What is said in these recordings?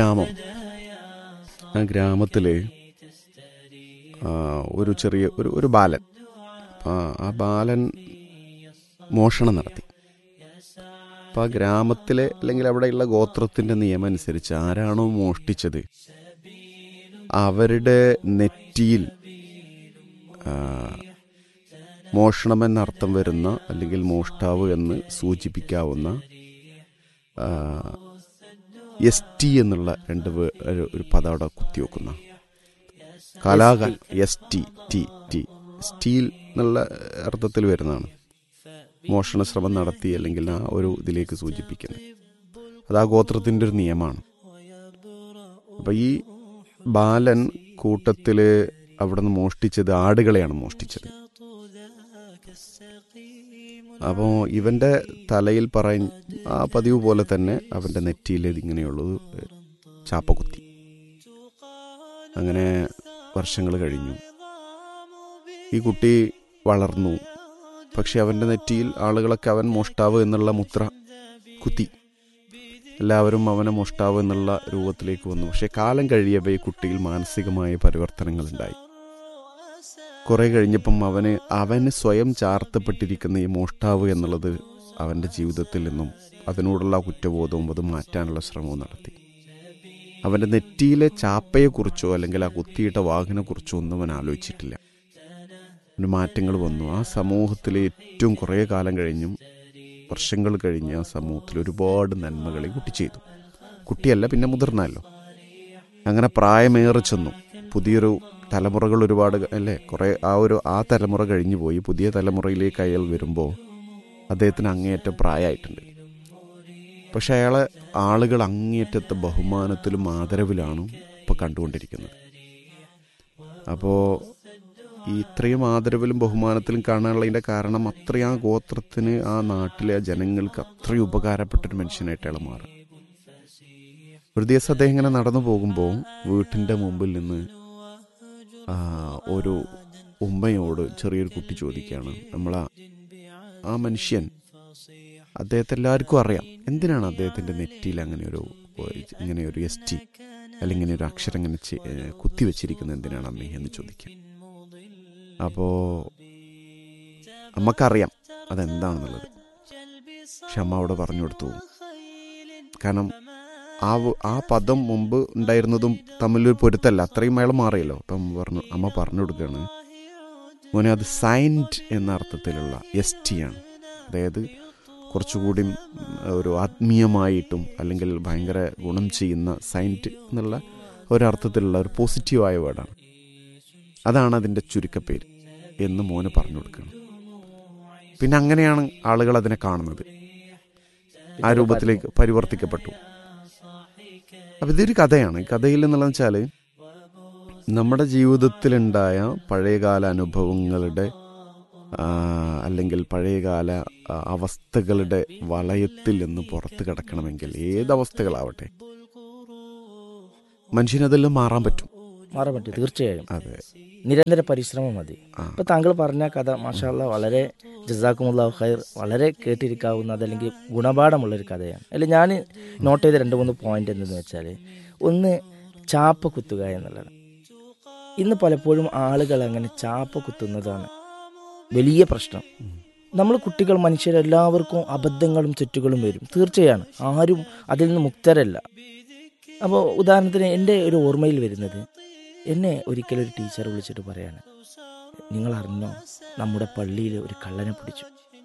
ഗ്രാമം ആ ഗ്രാമത്തിൽ ഒരു ചെറിയ ഒരു ഒരു ബാലൻ അപ്പം ആ ബാലൻ മോഷണം നടത്തി അപ്പം ആ ഗ്രാമത്തിലെ അല്ലെങ്കിൽ അവിടെയുള്ള ഗോത്രത്തിൻ്റെ നിയമം അനുസരിച്ച് ആരാണോ മോഷ്ടിച്ചത് അവരുടെ നെറ്റിയിൽ ആ, മോഷണമെന്നർത്ഥം വരുന്ന അല്ലെങ്കിൽ മോഷ്ടാവ് എന്ന് സൂചിപ്പിക്കാവുന്ന എസ് ടി എന്നുള്ള രണ്ട് വേ- ഒരു- ഒരു പദം അവിടെ കുത്തിവെക്കുന്ന കലാകാൽ S T T T steel എന്നുള്ള അർത്ഥത്തിൽ വരുന്നതാണ് മോഷണ ശ്രമം നടത്തി അല്ലെങ്കിൽ ആ ഒരു ഇതിലേക്ക് സൂചിപ്പിക്കുന്നത് അത് ആ ഗോത്രത്തിൻ്റെ ഒരു നിയമമാണ് അപ്പം ഈ ബാലൻ കൂട്ടത്തിൽ അവിടെ നിന്ന് മോഷ്ടിച്ചത് ആടുകളെയാണ് മോഷ്ടിച്ചത് അപ്പോൾ ഇവൻ്റെ തലയിൽ പറയ ആ പതിവ് പോലെ തന്നെ അവൻ്റെ നെറ്റിയിൽ ഇങ്ങനെയുള്ളത് ചാപ്പകുത്തി അങ്ങനെ വർഷങ്ങൾ കഴിഞ്ഞു ഈ കുട്ടി വളർന്നു പക്ഷെ അവൻ്റെ നെറ്റിയിൽ ആളുകളൊക്കെ അവൻ മോഷ്ടാവ് എന്നുള്ള മുദ്ര കുത്തി എല്ലാവരും അവനെ മോഷ്ടാവ് എന്നുള്ള രൂപത്തിലേക്ക് വന്നു പക്ഷെ കാലം കഴിയവേ ഈ കുട്ടിയിൽ മാനസികമായ പരിവർത്തനങ്ങൾ ഉണ്ടായി കുറെ കഴിഞ്ഞപ്പം അവന് അവന് സ്വയം ചാർത്തപ്പെട്ടിരിക്കുന്ന ഈ മോഷ്ടാവ് എന്നുള്ളത് അവൻ്റെ ജീവിതത്തിൽ നിന്നും അതിനോടുള്ള ആ കുറ്റബോധവും അത് മാറ്റാനുള്ള ശ്രമവും നടത്തി അവൻ്റെ നെറ്റിയിലെ ചാപ്പയെക്കുറിച്ചോ അല്ലെങ്കിൽ ആ കുത്തിയിട്ട വാഹനെക്കുറിച്ചോ ഒന്നും അവൻ ആലോചിച്ചിട്ടില്ല അവന് മാറ്റങ്ങൾ വന്നു ആ സമൂഹത്തിൽ ഏറ്റവും കുറേ കാലം കഴിഞ്ഞും വർഷങ്ങൾ കഴിഞ്ഞ് ആ സമൂഹത്തിൽ ഒരുപാട് നന്മകളെ കുട്ടി ചെയ്തു കുട്ടിയല്ല പിന്നെ മുതിർന്നല്ലോ അങ്ങനെ പ്രായമേറെ ചെന്നു പുതിയൊരു തലമുറകൾ ഒരുപാട് ക- അല്ലേ കുറേ ആ ഒരു ആ തലമുറ കഴിഞ്ഞു പോയി പുതിയ തലമുറയിലേക്ക് അയാൾ വരുമ്പോൾ അദ്ദേഹത്തിന് അങ്ങേയറ്റം പ്രായമായിട്ടുണ്ട് പക്ഷെ അയാളെ ആളുകൾ അങ്ങേയറ്റത്തെ ബഹുമാനത്തിലും ആദരവിലാണ് ഇപ്പോൾ കണ്ടുകൊണ്ടിരിക്കുന്നത് അപ്പോൾ ഈ ഇത്രയും ആദരവിലും ബഹുമാനത്തിലും കാണാനുള്ളതിൻ്റെ കാരണം അത്രയും ആ ഗോത്രത്തിന് ആ നാട്ടിലെ ജനങ്ങൾക്ക് അത്രയും ഉപകാരപ്പെട്ടൊരു മനുഷ്യനായിട്ട് അയാൾ മാറി ഒരു ദിവസം അദ്ദേഹം ഇങ്ങനെ നടന്നു പോകുമ്പോൾ വീട്ടിൻ്റെ മുമ്പിൽ നിന്ന് ആ, ഒരു ഉമ്മയോട് ചെറിയൊരു കുട്ടി ചോദിക്കുകയാണ് നമ്മളാ ആ മനുഷ്യൻ അദ്ദേഹത്തെ എല്ലാവർക്കും അറിയാം എന്തിനാണ് അദ്ദേഹത്തിൻ്റെ നെറ്റിയിൽ അങ്ങനെ ഒരു ഇങ്ങനെ ഒരു എസ് ടി അല്ലെങ്കിൽ ഇങ്ങനെ ഒരു അക്ഷരം ഇങ്ങനെ ചെ- ഏ, കുത്തി വെച്ചിരിക്കുന്നത് എന്തിനാണ് അമ്മേ എന്ന് ചോദിക്കാം അപ്പോൾ അമ്മക്കറിയാം അതെന്താണെന്നുള്ളത് പക്ഷെ അമ്മ അവിടെ പറഞ്ഞു കൊടുത്തു കാരണം ആ വ- ആ പദം മുമ്പ് ഉണ്ടായിരുന്നതും തമ്മിലൊരു പൊരുത്തല്ല അത്രയും അയാൾ മാറിയല്ലോ അപ്പം അമ്മ പറഞ്ഞു അമ്മ പറഞ്ഞു കൊടുക്കുകയാണ് മോനെ അത് സൈൻഡ് എന്ന അർത്ഥത്തിലുള്ള എസ് ടി ആണ് അതായത് കുറച്ചുകൂടി ഉം, ഒരു ആത്മീയമായിട്ടും അല്ലെങ്കിൽ ഭയങ്കര ഗുണം ചെയ്യുന്ന സൈൻറ്റ് എന്നുള്ള ഒരർത്ഥത്തിലുള്ള ഒരു പോസിറ്റീവായ വേർഡാണ് അതാണ് അതിൻ്റെ ചുരുക്കപ്പേര് എന്ന് മോന് പറഞ്ഞു കൊടുക്കണം പിന്നെ അങ്ങനെയാണ് ആളുകൾ അതിനെ കാണുന്നത് ആ രൂപത്തിലേക്ക് പരിവർത്തിക്കപ്പെട്ടു അപ്പം ഇതൊരു കഥയാണ് ഈ കഥയിൽ എന്നുള്ളതെന്ന് വെച്ചാൽ നമ്മുടെ ജീവിതത്തിലുണ്ടായ പഴയകാല അനുഭവങ്ങളുടെ ആ, അല്ലെങ്കിൽ പഴയകാല ആ, അവസ്ഥകളുടെ വലയത്തിൽ നിന്ന് പുറത്ത് കിടക്കണമെങ്കിൽ ഏതവസ്ഥകളാവട്ടെ മനുഷ്യനതെല്ലാം മാറാൻ പറ്റും മാറാൻ പറ്റും തീർച്ചയായും അതെ നിരന്തര പരിശ്രമം മതി ആ. ഇപ്പൊ താങ്കൾ പറഞ്ഞ കഥ മാഷാല്ല വളരെ ജസാക്കുമുള്ള ഖൈർ വളരെ കേട്ടിരിക്കാവുന്ന അതല്ലെങ്കിൽ ഗുണപാഠമുള്ള ഒരു കഥയാണ് അല്ല ഞാൻ നോട്ട് ചെയ്ത രണ്ട് മൂന്ന് പോയിന്റ് എന്തെന്ന് വെച്ചാൽ ഒന്ന് ചാപ്പ കുത്തുക എന്നുള്ളതാണ് ഇന്ന് പലപ്പോഴും ആളുകൾ അങ്ങനെ ചാപ്പ കുത്തുന്നതാണ് വലിയ പ്രശ്നം നമ്മൾ കുട്ടികൾ മനുഷ്യരെല്ലാവർക്കും അബദ്ധങ്ങളും തെറ്റുകളും വരും തീർച്ചയാണ് ആരും അതിൽ നിന്ന് മുക്തരല്ല അപ്പോൾ ഉദാഹരണത്തിന് എൻ്റെ ഒരു ഓർമ്മയിൽ വരുന്നത് എന്നെ ഒരിക്കലും ഒരു ടീച്ചർ വിളിച്ചിട്ട് പറയാണ് നിങ്ങൾ അറിഞ്ഞോ നമ്മുടെ പള്ളിയിൽ ഒരു കള്ളനെ പിടിച്ചു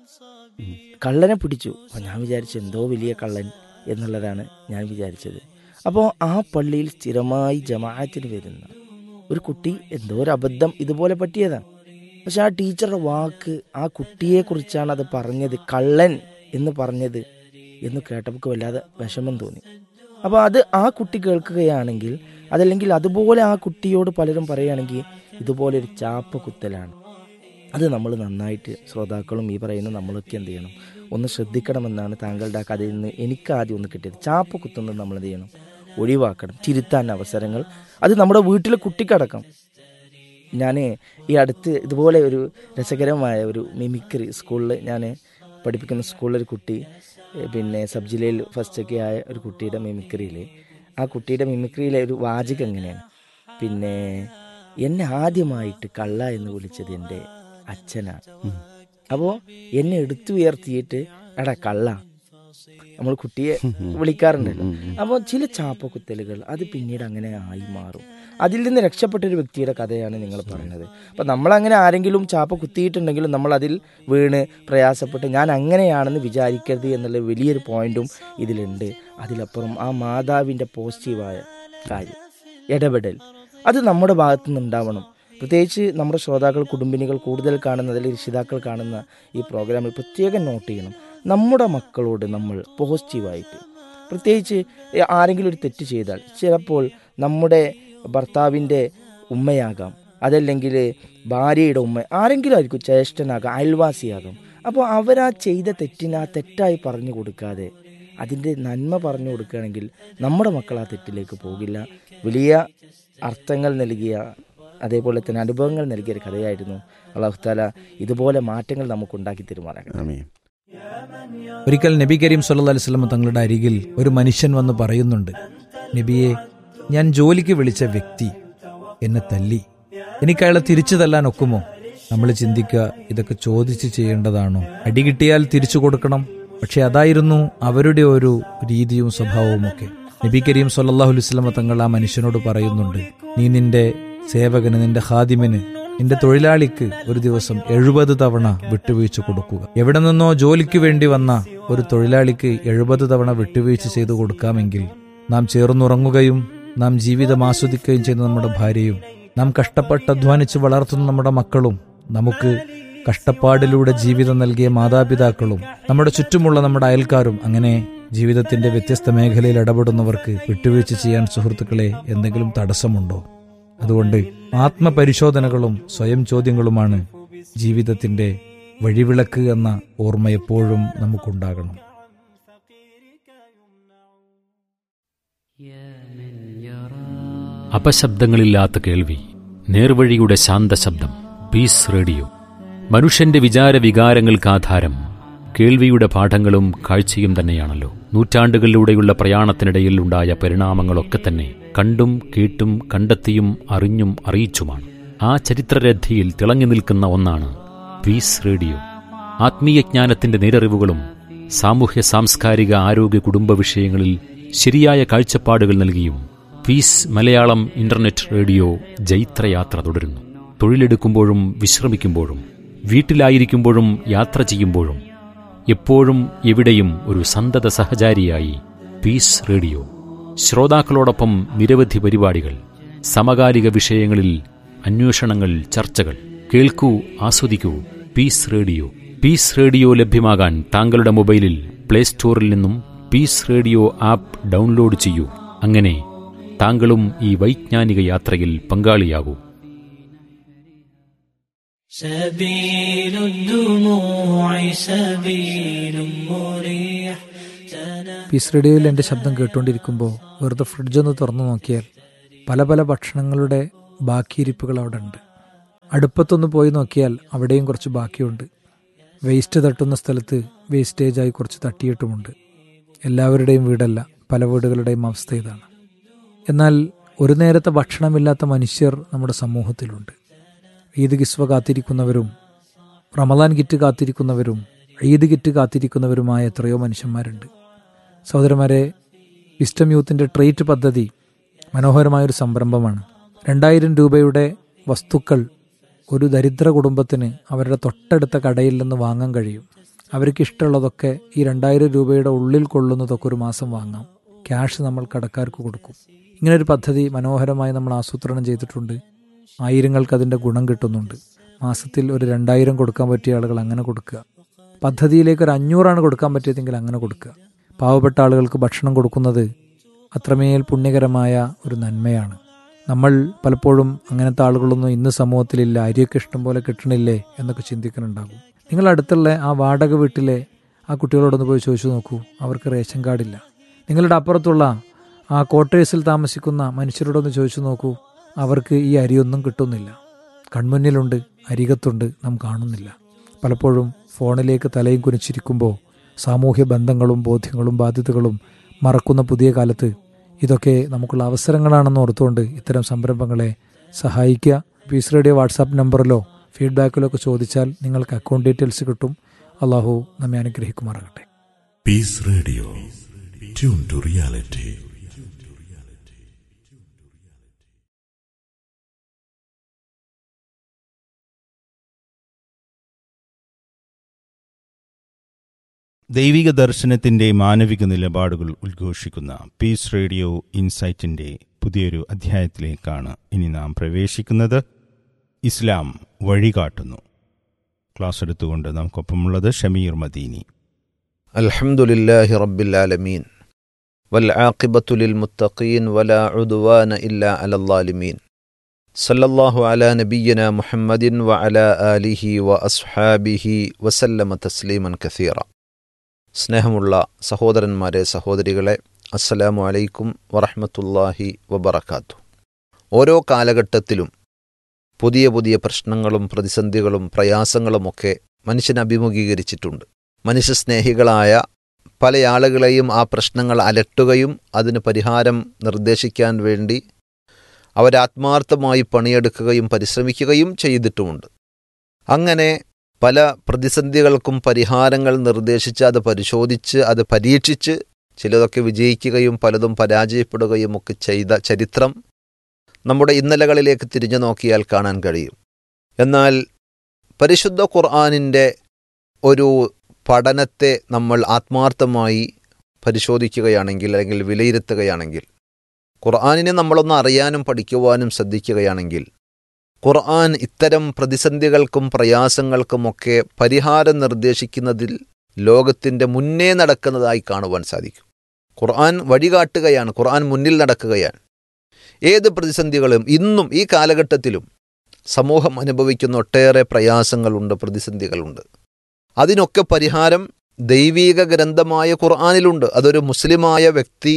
കള്ളനെ പിടിച്ചു അപ്പോൾ ഞാൻ വിചാരിച്ചു എന്തോ വലിയ കള്ളൻ എന്നുള്ളതാണ് ഞാൻ വിചാരിച്ചത് അപ്പോൾ ആ പള്ളിയിൽ സ്ഥിരമായി ജമാഅത്തിന് വരുന്ന ഒരു കുട്ടി എന്തോ ഒരു അബദ്ധം ഇതുപോലെ പറ്റിയതാണ് പക്ഷെ ആ ടീച്ചറുടെ വാക്ക് ആ കുട്ടിയെക്കുറിച്ചാണ് അത് പറഞ്ഞത് കള്ളൻ എന്ന് പറഞ്ഞത് എന്ന് കേട്ടപ്പോൾ വല്ലാതെ വിഷമം തോന്നി അപ്പോൾ അത് ആ കുട്ടി കേൾക്കുകയാണെങ്കിൽ അതല്ലെങ്കിൽ അതുപോലെ ആ കുട്ടിയോട് പലരും പറയുകയാണെങ്കിൽ ഇതുപോലെ ഒരു ചാപ്പ കുത്തലാണ് അത് നമ്മൾ നന്നായിട്ട് ശ്രോതാക്കളും ഈ പറയുന്ന നമ്മളൊക്കെ എന്ത് ചെയ്യണം ഒന്ന് ശ്രദ്ധിക്കണമെന്നാണ് താങ്കളുടെ ആ കഥയിൽ നിന്ന് എനിക്ക് ആദ്യം ഒന്ന് കിട്ടിയത് ചാപ്പ കുത്തുന്നത് നമ്മൾ എന്ത് ചെയ്യണം ഒഴിവാക്കണം തിരുത്താൻ അവസരങ്ങൾ അത് നമ്മുടെ വീട്ടിലെ കുട്ടിക്കടക്കം ഞാൻ ഈ അടുത്ത് ഇതുപോലെ ഒരു രസകരമായ ഒരു മിമിക്രി സ്കൂളിൽ ഞാൻ പഠിപ്പിക്കുന്ന സ്കൂളിലൊരു കുട്ടി ഏഹ് പിന്നെ സബ് ജില്ലയിൽ ഫസ്റ്റൊക്കെ ആയ ഒരു കുട്ടിയുടെ മിമിക്രിയിൽ ആ കുട്ടിയുടെ മിമിക്രിയിലെ ഒരു വാചകം എങ്ങനെയാണ് പിന്നെ എന്നെ ആദ്യമായിട്ട് കള്ള എന്ന് വിളിച്ചത് എൻ്റെ അച്ഛനാണ് അപ്പോൾ എന്നെ എടുത്തു ഉയർത്തിയിട്ട് എടാ കള്ള നമ്മൾ കുട്ടിയെ വിളിക്കാറുണ്ടല്ലോ അപ്പോൾ ചില ചാപ്പക്കുത്തലുകൾ അത് പിന്നീട് അങ്ങനെ ആയി മാറും അതിൽ നിന്ന് രക്ഷപ്പെട്ട ഒരു വ്യക്തിയുടെ കഥയാണ് നിങ്ങൾ പറഞ്ഞത് അപ്പം നമ്മളങ്ങനെ ആരെങ്കിലും ചാപ്പ കുത്തിയിട്ടുണ്ടെങ്കിലും നമ്മൾ അതിൽ വീണ് പ്രയാസപ്പെട്ട് ഞാൻ അങ്ങനെയാണെന്ന് വിചാരിക്കരുത് എന്നുള്ള വലിയൊരു പോയിന്റും ഇതിലുണ്ട് അതിലപ്പുറം ആ മാതാവിൻ്റെ പോസിറ്റീവായ കാര്യം ഇടപെടൽ അത് നമ്മുടെ ഭാഗത്തു നിന്നുണ്ടാവണം പ്രത്യേകിച്ച് നമ്മുടെ ശ്രോതാക്കൾ കുടുംബിനികൾ കൂടുതൽ കാണുന്ന അതിൽ രക്ഷിതാക്കൾ കാണുന്ന ഈ പ്രോഗ്രാമിൽ പ്രത്യേകം നോട്ട് ചെയ്യണം നമ്മുടെ മക്കളോട് നമ്മൾ പോസിറ്റീവായിട്ട് പ്രത്യേകിച്ച് ആരെങ്കിലും ഒരു തെറ്റ് ചെയ്താൽ ചിലപ്പോൾ നമ്മുടെ ഭർത്താവിൻ്റെ ഉമ്മയാകാം അതല്ലെങ്കിൽ ഭാര്യയുടെ ഉമ്മ ആരെങ്കിലും ആയിരിക്കും ജ്യേഷ്ഠനാകാം അയൽവാസിയാകാം അപ്പോൾ അവരാ ചെയ്ത തെറ്റിന് ആ തെറ്റായി പറഞ്ഞു കൊടുക്കാതെ അതിൻ്റെ നന്മ പറഞ്ഞു കൊടുക്കുകയാണെങ്കിൽ നമ്മുടെ മക്കൾ ആ തെറ്റിലേക്ക് പോകില്ല വലിയ അർത്ഥങ്ങൾ നൽകിയ അതേപോലെ തന്നെ അനുഭവങ്ങൾ നൽകിയ ഒരു കഥയായിരുന്നു അള്ളാഹുത്താല ഇതുപോലെ മാറ്റങ്ങൾ നമുക്ക് ഉണ്ടാക്കി തരുമാറാകട്ടെ ആമീൻ ഒരിക്കൽ നബി കരീം സല്ലല്ലാഹു അലൈഹി വസല്ലം തങ്ങളുടെ അരികിൽ ഒരു മനുഷ്യൻ വന്ന് പറയുന്നുണ്ട് നബിയെ ഞാൻ ജോലിക്ക് വിളിച്ച വ്യക്തി എന്നെ തല്ലി എനിക്ക് അയാളെ തിരിച്ചു തല്ലാൻ ഒക്കുമോ നമ്മൾ ചിന്തിക്കുക ഇതൊക്കെ ചോദിച്ച് ചെയ്യേണ്ടതാണോ അടി കിട്ടിയാൽ തിരിച്ചു കൊടുക്കണം പക്ഷെ അതായിരുന്നു അവരുടെ ഒരു രീതിയും സ്വഭാവവും ഒക്കെ നബി കരീം സല്ലല്ലാഹു അലൈഹി വസല്ലം തങ്ങൾ ആ മനുഷ്യനോട് പറയുന്നുണ്ട് നീ നിന്റെ സേവകന് നിന്റെ ഹാദിമിന് നിന്റെ തൊഴിലാളിക്ക് ഒരു ദിവസം എഴുപത് തവണ വിട്ടുവീഴ്ച കൊടുക്കുക എവിടെ നിന്നോ ജോലിക്ക് വേണ്ടി വന്ന ഒരു തൊഴിലാളിക്ക് എഴുപത് തവണ വിട്ടുവീഴ്ച ചെയ്തു കൊടുക്കാമെങ്കിൽ നാം ചേർന്നുറങ്ങുകയും നാം ജീവിതം ആസ്വദിക്കുകയും ചെയ്യുന്ന നമ്മുടെ ഭാര്യയും നാം കഷ്ടപ്പെട്ട് അധ്വാനിച്ച് വളർത്തുന്ന നമ്മുടെ മക്കളും നമുക്ക് കഷ്ടപ്പാടിലൂടെ ജീവിതം നൽകിയ മാതാപിതാക്കളും നമ്മുടെ ചുറ്റുമുള്ള നമ്മുടെ അയൽക്കാരും അങ്ങനെ ജീവിതത്തിന്റെ വ്യത്യസ്ത മേഖലയിൽ ഇടപെടുന്നവർക്ക് വിട്ടുവീഴ്ച ചെയ്യാൻ സുഹൃത്തുക്കളെ എന്തെങ്കിലും തടസ്സമുണ്ടോ അതുകൊണ്ട് ആത്മപരിശോധനകളും സ്വയം ചോദ്യങ്ങളുമാണ് ജീവിതത്തിന്റെ വഴിവിളക്ക് എന്ന ഓർമ്മ എപ്പോഴും നമുക്കുണ്ടാകണം അപശബ്ദങ്ങളില്ലാത്ത കേൾവി നേർവഴിയുടെ ശാന്തശബ്ദം പീസ് റേഡിയോ മനുഷ്യന്റെ വിചാര വികാരങ്ങൾക്ക് ആധാരം കേൾവിയുടെ പാഠങ്ങളും കാഴ്ചയും തന്നെയാണല്ലോ നൂറ്റാണ്ടുകളിലൂടെയുള്ള പ്രയാണത്തിനിടയിൽ ഉണ്ടായ പരിണാമങ്ങളൊക്കെ തന്നെ കണ്ടും കേട്ടും കണ്ടെത്തിയും അറിഞ്ഞും അറിയിച്ചുമാണ് ആ ചരിത്രരഥിയിൽ തിളങ്ങി നിൽക്കുന്ന ഒന്നാണ് പീസ് റേഡിയോ ആത്മീയജ്ഞാനത്തിന്റെ നേരറിവുകളും സാമൂഹ്യ സാംസ്കാരിക ആരോഗ്യ കുടുംബ വിഷയങ്ങളിൽ ശരിയായ കാഴ്ചപ്പാടുകൾ നൽകിയും പീസ് മലയാളം ഇന്റർനെറ്റ് റേഡിയോ ജൈത്രയാത്ര തുടരുന്നു തൊഴിലെടുക്കുമ്പോഴും വിശ്രമിക്കുമ്പോഴും വീട്ടിലായിരിക്കുമ്പോഴും യാത്ര ചെയ്യുമ്പോഴും എപ്പോഴും എവിടെയും ഒരു സന്തത സഹചാരിയായി പീസ് റേഡിയോ ശ്രോതാക്കളോടൊപ്പം നിരവധി പരിപാടികൾ സമകാലിക വിഷയങ്ങളിൽ അന്വേഷണങ്ങൾ ചർച്ചകൾ കേൾക്കൂ ആസ്വദിക്കൂ പീസ് റേഡിയോ പീസ് റേഡിയോ ലഭ്യമാകാൻ താങ്കളുടെ മൊബൈലിൽ പ്ലേ സ്റ്റോറിൽ നിന്നും പീസ് റേഡിയോ ആപ്പ് ഡൗൺലോഡ് ചെയ്യൂ അങ്ങനെ താങ്കളും ഈ വൈജ്ഞാനിക യാത്രയിൽ പങ്കാളിയാകൂ سبيل الدموع سبيل مريح പീസ് റേഡിയോയിൽ എൻ്റെ ശബ്ദം കേട്ടുകൊണ്ടിരിക്കുമ്പോൾ വെറുതെ ഫ്രിഡ്ജൊന്ന് തുറന്നു നോക്കിയാൽ പല പല ഭക്ഷണങ്ങളുടെ ബാക്കിയിരിപ്പുകൾ അവിടെ ഉണ്ട് അടുപ്പത്തൊന്ന് പോയി നോക്കിയാൽ അവിടെയും കുറച്ച് ബാക്കിയുണ്ട് വേസ്റ്റ് തട്ടുന്ന സ്ഥലത്ത് വേസ്റ്റേജായി കുറച്ച് തട്ടിയിട്ടുമുണ്ട് എല്ലാവരുടെയും വീടല്ല പല വീടുകളുടെയും അവസ്ഥ ഇതാണ് എന്നാൽ ഒരു നേരത്തെ ഭക്ഷണമില്ലാത്ത മനുഷ്യർ നമ്മുടെ സമൂഹത്തിലുണ്ട് ഈദ് കിസ്വ കാത്തിരിക്കുന്നവരും റമദാൻ കിറ്റ് കാത്തിരിക്കുന്നവരും ഈദ് കിറ്റ് കാത്തിരിക്കുന്നവരുമായ എത്രയോ മനുഷ്യന്മാരുണ്ട് സഹോദരന്മാരെ വിസ്റ്റം യൂത്തിൻ്റെ ട്രേറ്റ് പദ്ധതി മനോഹരമായൊരു സംരംഭമാണ് രണ്ടായിരം രൂപയുടെ വസ്തുക്കൾ ഒരു ദരിദ്ര കുടുംബത്തിന് അവരുടെ തൊട്ടടുത്ത കടയിൽ നിന്ന് വാങ്ങാൻ കഴിയും അവർക്ക് ഇഷ്ടമുള്ളതൊക്കെ ഈ രണ്ടായിരം രൂപയുടെ ഉള്ളിൽ കൊള്ളുന്നതൊക്കെ ഒരു മാസം വാങ്ങാം ക്യാഷ് നമ്മൾ കടക്കാർക്ക് കൊടുക്കും ഇങ്ങനൊരു പദ്ധതി മനോഹരമായി നമ്മൾ ആസൂത്രണം ചെയ്തിട്ടുണ്ട് ആയിരങ്ങൾക്ക് അതിൻ്റെ ഗുണം കിട്ടുന്നുണ്ട് മാസത്തിൽ ഒരു രണ്ടായിരം കൊടുക്കാൻ പറ്റിയ ആളുകൾ അങ്ങനെ കൊടുക്കുക പദ്ധതിയിലേക്ക് ഒരു അഞ്ഞൂറാണ് കൊടുക്കാൻ പറ്റിയതെങ്കിൽ അങ്ങനെ കൊടുക്കുക പാവപ്പെട്ട ആളുകൾക്ക് ഭക്ഷണം കൊടുക്കുന്നത് അത്രമേൽ പുണ്യകരമായ ഒരു നന്മയാണ് നമ്മൾ പലപ്പോഴും അങ്ങനത്തെ ആളുകളൊന്നും ഇന്ന് സമൂഹത്തിലില്ല അരിയൊക്കെ ഇഷ്ടം പോലെ കിട്ടണില്ലേ എന്നൊക്കെ ചിന്തിക്കുന്നുണ്ടാകും നിങ്ങൾ അടുത്തുള്ള ആ വാടക വീട്ടിലെ ആ കുട്ടികളോടൊന്ന് പോയി ചോദിച്ചു നോക്കൂ അവർക്ക് റേഷൻ കാർഡില്ല നിങ്ങളുടെ അപ്പുറത്തുള്ള ആ ക്വാർട്ടേഴ്സിൽ താമസിക്കുന്ന മനുഷ്യരോടൊന്ന് ചോദിച്ചു നോക്കൂ അവർക്ക് ഈ അരിയൊന്നും കിട്ടുന്നില്ല കൺമുന്നിലുണ്ട് അരികത്തുണ്ട് നാം കാണുന്നില്ല പലപ്പോഴും ഫോണിലേക്ക് തലയും കുനിച്ചിരിക്കുമ്പോൾ സാമൂഹ്യ ബന്ധങ്ങളും ബോധ്യങ്ങളും ബാധ്യതകളും മറക്കുന്ന പുതിയ കാലത്ത് ഇതൊക്കെ നമുക്കുള്ള അവസരങ്ങളാണെന്ന് ഓർത്തുകൊണ്ട് ഇത്തരം സംരംഭങ്ങളെ സഹായിക്കുക പീസ് റേഡിയോ വാട്സാപ്പ് നമ്പറിലോ ഫീഡ്ബാക്കിലോ ഒക്കെ ചോദിച്ചാൽ നിങ്ങൾക്ക് അക്കൗണ്ട് ഡീറ്റെയിൽസ് കിട്ടും അള്ളാഹു നമ്മെ അനുഗ്രഹിക്കുമാറാകട്ടെ Peace Radio. Tune to reality. ദൈവിക ദർശനത്തിന്റെ മാനവിക നിലപാടുകൾ ഉദ്ഘോഷിക്കുന്ന പീസ് റേഡിയോ ഇൻസൈറ്റിന്റെ പുതിയൊരു അധ്യായത്തിലേക്കാണ് ഇനി നാം പ്രവേശിക്കുന്നത് ഇസ്ലാം വഴികാട്ടുന്നു ക്ലാസ് എടുത്തുകൊണ്ട് നമുക്കൊപ്പമുള്ളത് ഷമീർ മദീനി الحمد لله رب العالمين والعاقبة للمتقين ولا عدوان إلا على الظالمين صلى الله على نبينا محمد وعلى آله وأصحابه وسلم تسليما كثيرا സ്നേഹമുള്ള സഹോദരന്മാരെ സഹോദരികളെ അസ്സലാമു അലൈക്കും വറഹ്മത്തുള്ളാഹി വബറകാത്തു ഓരോ കാലഘട്ടത്തിലും പുതിയ പുതിയ പ്രശ്നങ്ങളും പ്രതിസന്ധികളും പ്രയാസങ്ങളുമൊക്കെ മനുഷ്യൻ അഭിമുഖീകരിച്ചിട്ടുണ്ട് മനുഷ്യസ്നേഹികളായ പല ആളുകളെയും ആ പ്രശ്നങ്ങൾ അലട്ടുകയും അതിന് പരിഹാരം നിർദ്ദേശിക്കാൻ വേണ്ടി അവരാത്മാർത്ഥമായി പണിയെടുക്കുകയും പരിശ്രമിക്കുകയും ചെയ്തിട്ടുമുണ്ട് അങ്ങനെ പല പ്രതിസന്ധികൾക്കും പരിഹാരങ്ങൾ നിർദ്ദേശിച്ച് അത് പരിശോധിച്ച് അത് പരീക്ഷിച്ച് ചിലതൊക്കെ വിജയിക്കുകയും പലതും പരാജയപ്പെടുകയും ഒക്കെ ചെയ്ത ചരിത്രം നമ്മുടെ ഇന്നലകളിലേക്ക് തിരിഞ്ഞു നോക്കിയാൽ കാണാൻ കഴിയും എന്നാൽ പരിശുദ്ധ ഖുർആാനിൻ്റെ ഒരു പഠനത്തെ നമ്മൾ ആത്മാർത്ഥമായി പരിശോധിക്കുകയാണെങ്കിൽ അല്ലെങ്കിൽ വിലയിരുത്തുകയാണെങ്കിൽ ഖുർആാനിനെ നമ്മളൊന്ന് അറിയാനും പഠിക്കുവാനും ശ്രദ്ധിക്കുകയാണെങ്കിൽ ഖുർആൻ ഇത്തരം പ്രതിസന്ധികൾക്കും പ്രയാസങ്ങൾക്കുമൊക്കെ പരിഹാരം നിർദ്ദേശിക്കുന്നതിൽ ലോകത്തിൻ്റെ മുന്നേ നടക്കുന്നതായി കാണുവാൻ സാധിക്കും ഖുർആൻ വഴികാട്ടുകയാണ് ഖുർആൻ മുന്നിൽ നടക്കുകയാണ് ഏത് പ്രതിസന്ധികളും ഇന്നും ഈ കാലഘട്ടത്തിലും സമൂഹം അനുഭവിക്കുന്ന ഒട്ടേറെ പ്രയാസങ്ങളുണ്ട് പ്രതിസന്ധികളുണ്ട് അതിനൊക്കെ പരിഹാരം ദൈവീക ഗ്രന്ഥമായ ഖുർആാനിലുണ്ട് അതൊരു മുസ്ലിമായ വ്യക്തി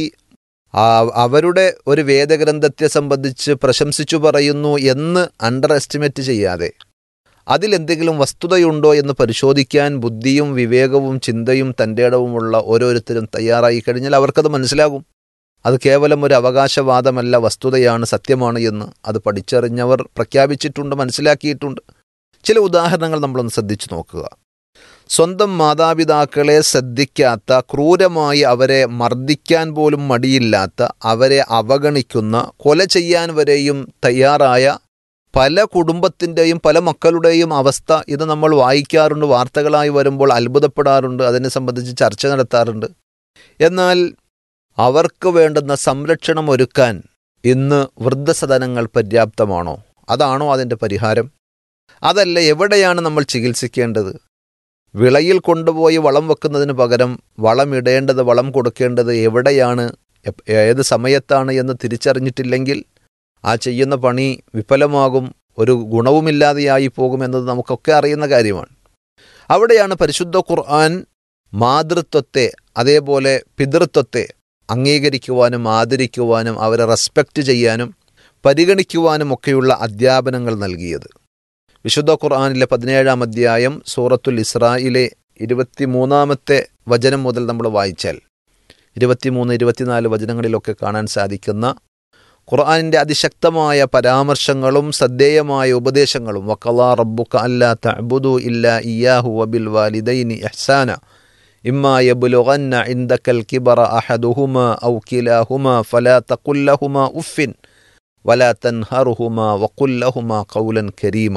ആ- അവരുടെ ഒരു വേദഗ്രന്ഥത്തെ സംബന്ധിച്ച് പ്രശംസിച്ചു പറയുന്നു എന്ന് അണ്ടർ എസ്റ്റിമേറ്റ് ചെയ്യാതെ അതിലെന്തെങ്കിലും വസ്തുതയുണ്ടോ എന്ന് പരിശോധിക്കാൻ ബുദ്ധിയും വിവേകവും ചിന്തയും തൻ്റെ ഇടവുമുള്ള ഓരോരുത്തരും തയ്യാറായി കഴിഞ്ഞാൽ അവർക്കത് മനസ്സിലാകും അത് കേവലം ഒരു അവകാശവാദമല്ല വസ്തുതയാണ് സത്യമാണ് എന്ന് അത് പഠിച്ചറിഞ്ഞവർ പ്രഖ്യാപിച്ചിട്ടുണ്ട് മനസ്സിലാക്കിയിട്ടുണ്ട് ചില ഉദാഹരണങ്ങൾ നമ്മളൊന്ന് ശ്രദ്ധിച്ചു നോക്കുക സ്വന്തം മാതാപിതാക്കളെ ശ്രദ്ധിക്കാത്ത ക്രൂരമായി അവരെ മർദ്ദിക്കാൻ പോലും മടിയില്ലാത്ത അവരെ അവഗണിക്കുന്ന കൊല ചെയ്യാൻ വരെയും തയ്യാറായ പല കുടുംബത്തിൻ്റെയും പല മക്കളുടെയും അവസ്ഥ ഇത് നമ്മൾ വായിക്കാറുണ്ട് വാർത്തകളായി വരുമ്പോൾ അത്ഭുതപ്പെടാറുണ്ട് അതിനെ സംബന്ധിച്ച് ചർച്ച നടത്താറുണ്ട് എന്നാൽ അവർക്ക് വേണ്ടുന്ന സംരക്ഷണം ഒരുക്കാൻ ഇന്ന് വൃദ്ധസദനങ്ങൾ പര്യാപ്തമാണോ അതാണോ അതിൻ്റെ പരിഹാരം അതല്ല എവിടെയാണ് നമ്മൾ ചികിത്സിക്കേണ്ടത് വിളയിൽ കൊണ്ടുപോയി വളം വെക്കുന്നതിന് പകരം വളമിടേണ്ടത് വളം കൊടുക്കേണ്ടത് എവിടെയാണ് എപ്- ഏത് സമയത്താണ് എന്ന് തിരിച്ചറിഞ്ഞിട്ടില്ലെങ്കിൽ ആ ചെയ്യുന്ന പണി വിഫലമാകും ഒരു ഗുണവുമില്ലാതെയായി പോകുമെന്നത് നമുക്കൊക്കെ അറിയുന്ന കാര്യമാണ് അവിടെയാണ് പരിശുദ്ധ ഖുർആൻ മാതൃത്വത്തെ അതേപോലെ പിതൃത്വത്തെ അംഗീകരിക്കുവാനും ആദരിക്കുവാനും അവരെ റെസ്പെക്റ്റ് ചെയ്യാനും പരിഗണിക്കുവാനും ഒക്കെയുള്ള അധ്യാപനങ്ങൾ നൽകിയത് വിശുദ്ധ ഖുർആാനിലെ പതിനേഴാം അധ്യായം സൂറത്തുൽ ഇസ്രായിലെ ഇരുപത്തിമൂന്നാമത്തെ വചനം മുതൽ നമ്മൾ വായിച്ചാൽ ഇരുപത്തിമൂന്ന് ഇരുപത്തിനാല് വചനങ്ങളിലൊക്കെ കാണാൻ സാധിക്കുന്ന ഖുർആാനിൻ്റെ അതിശക്തമായ പരാമർശങ്ങളും ശ്രദ്ധേയമായ ഉപദേശങ്ങളും വക്കലാ റബ്ബുക അല്ലാ തഅബുദു ഇല്ലാ ഇയ്യാഹു വബിൽ വാലിദൈനി ഇഹ്സാന ഇമ്മാ യബ്ലുഗന്ന ഇൻദക്കൽ കിബറ അഹദുഹുമ ഔ കിലാഹുമ ഫലാ തഖുൽ ലഹുമ ഉഫിൻ വലാ തൻഹറുഹുമ വഖുൽ ലഹുമ ഖൗലൻ കരീമ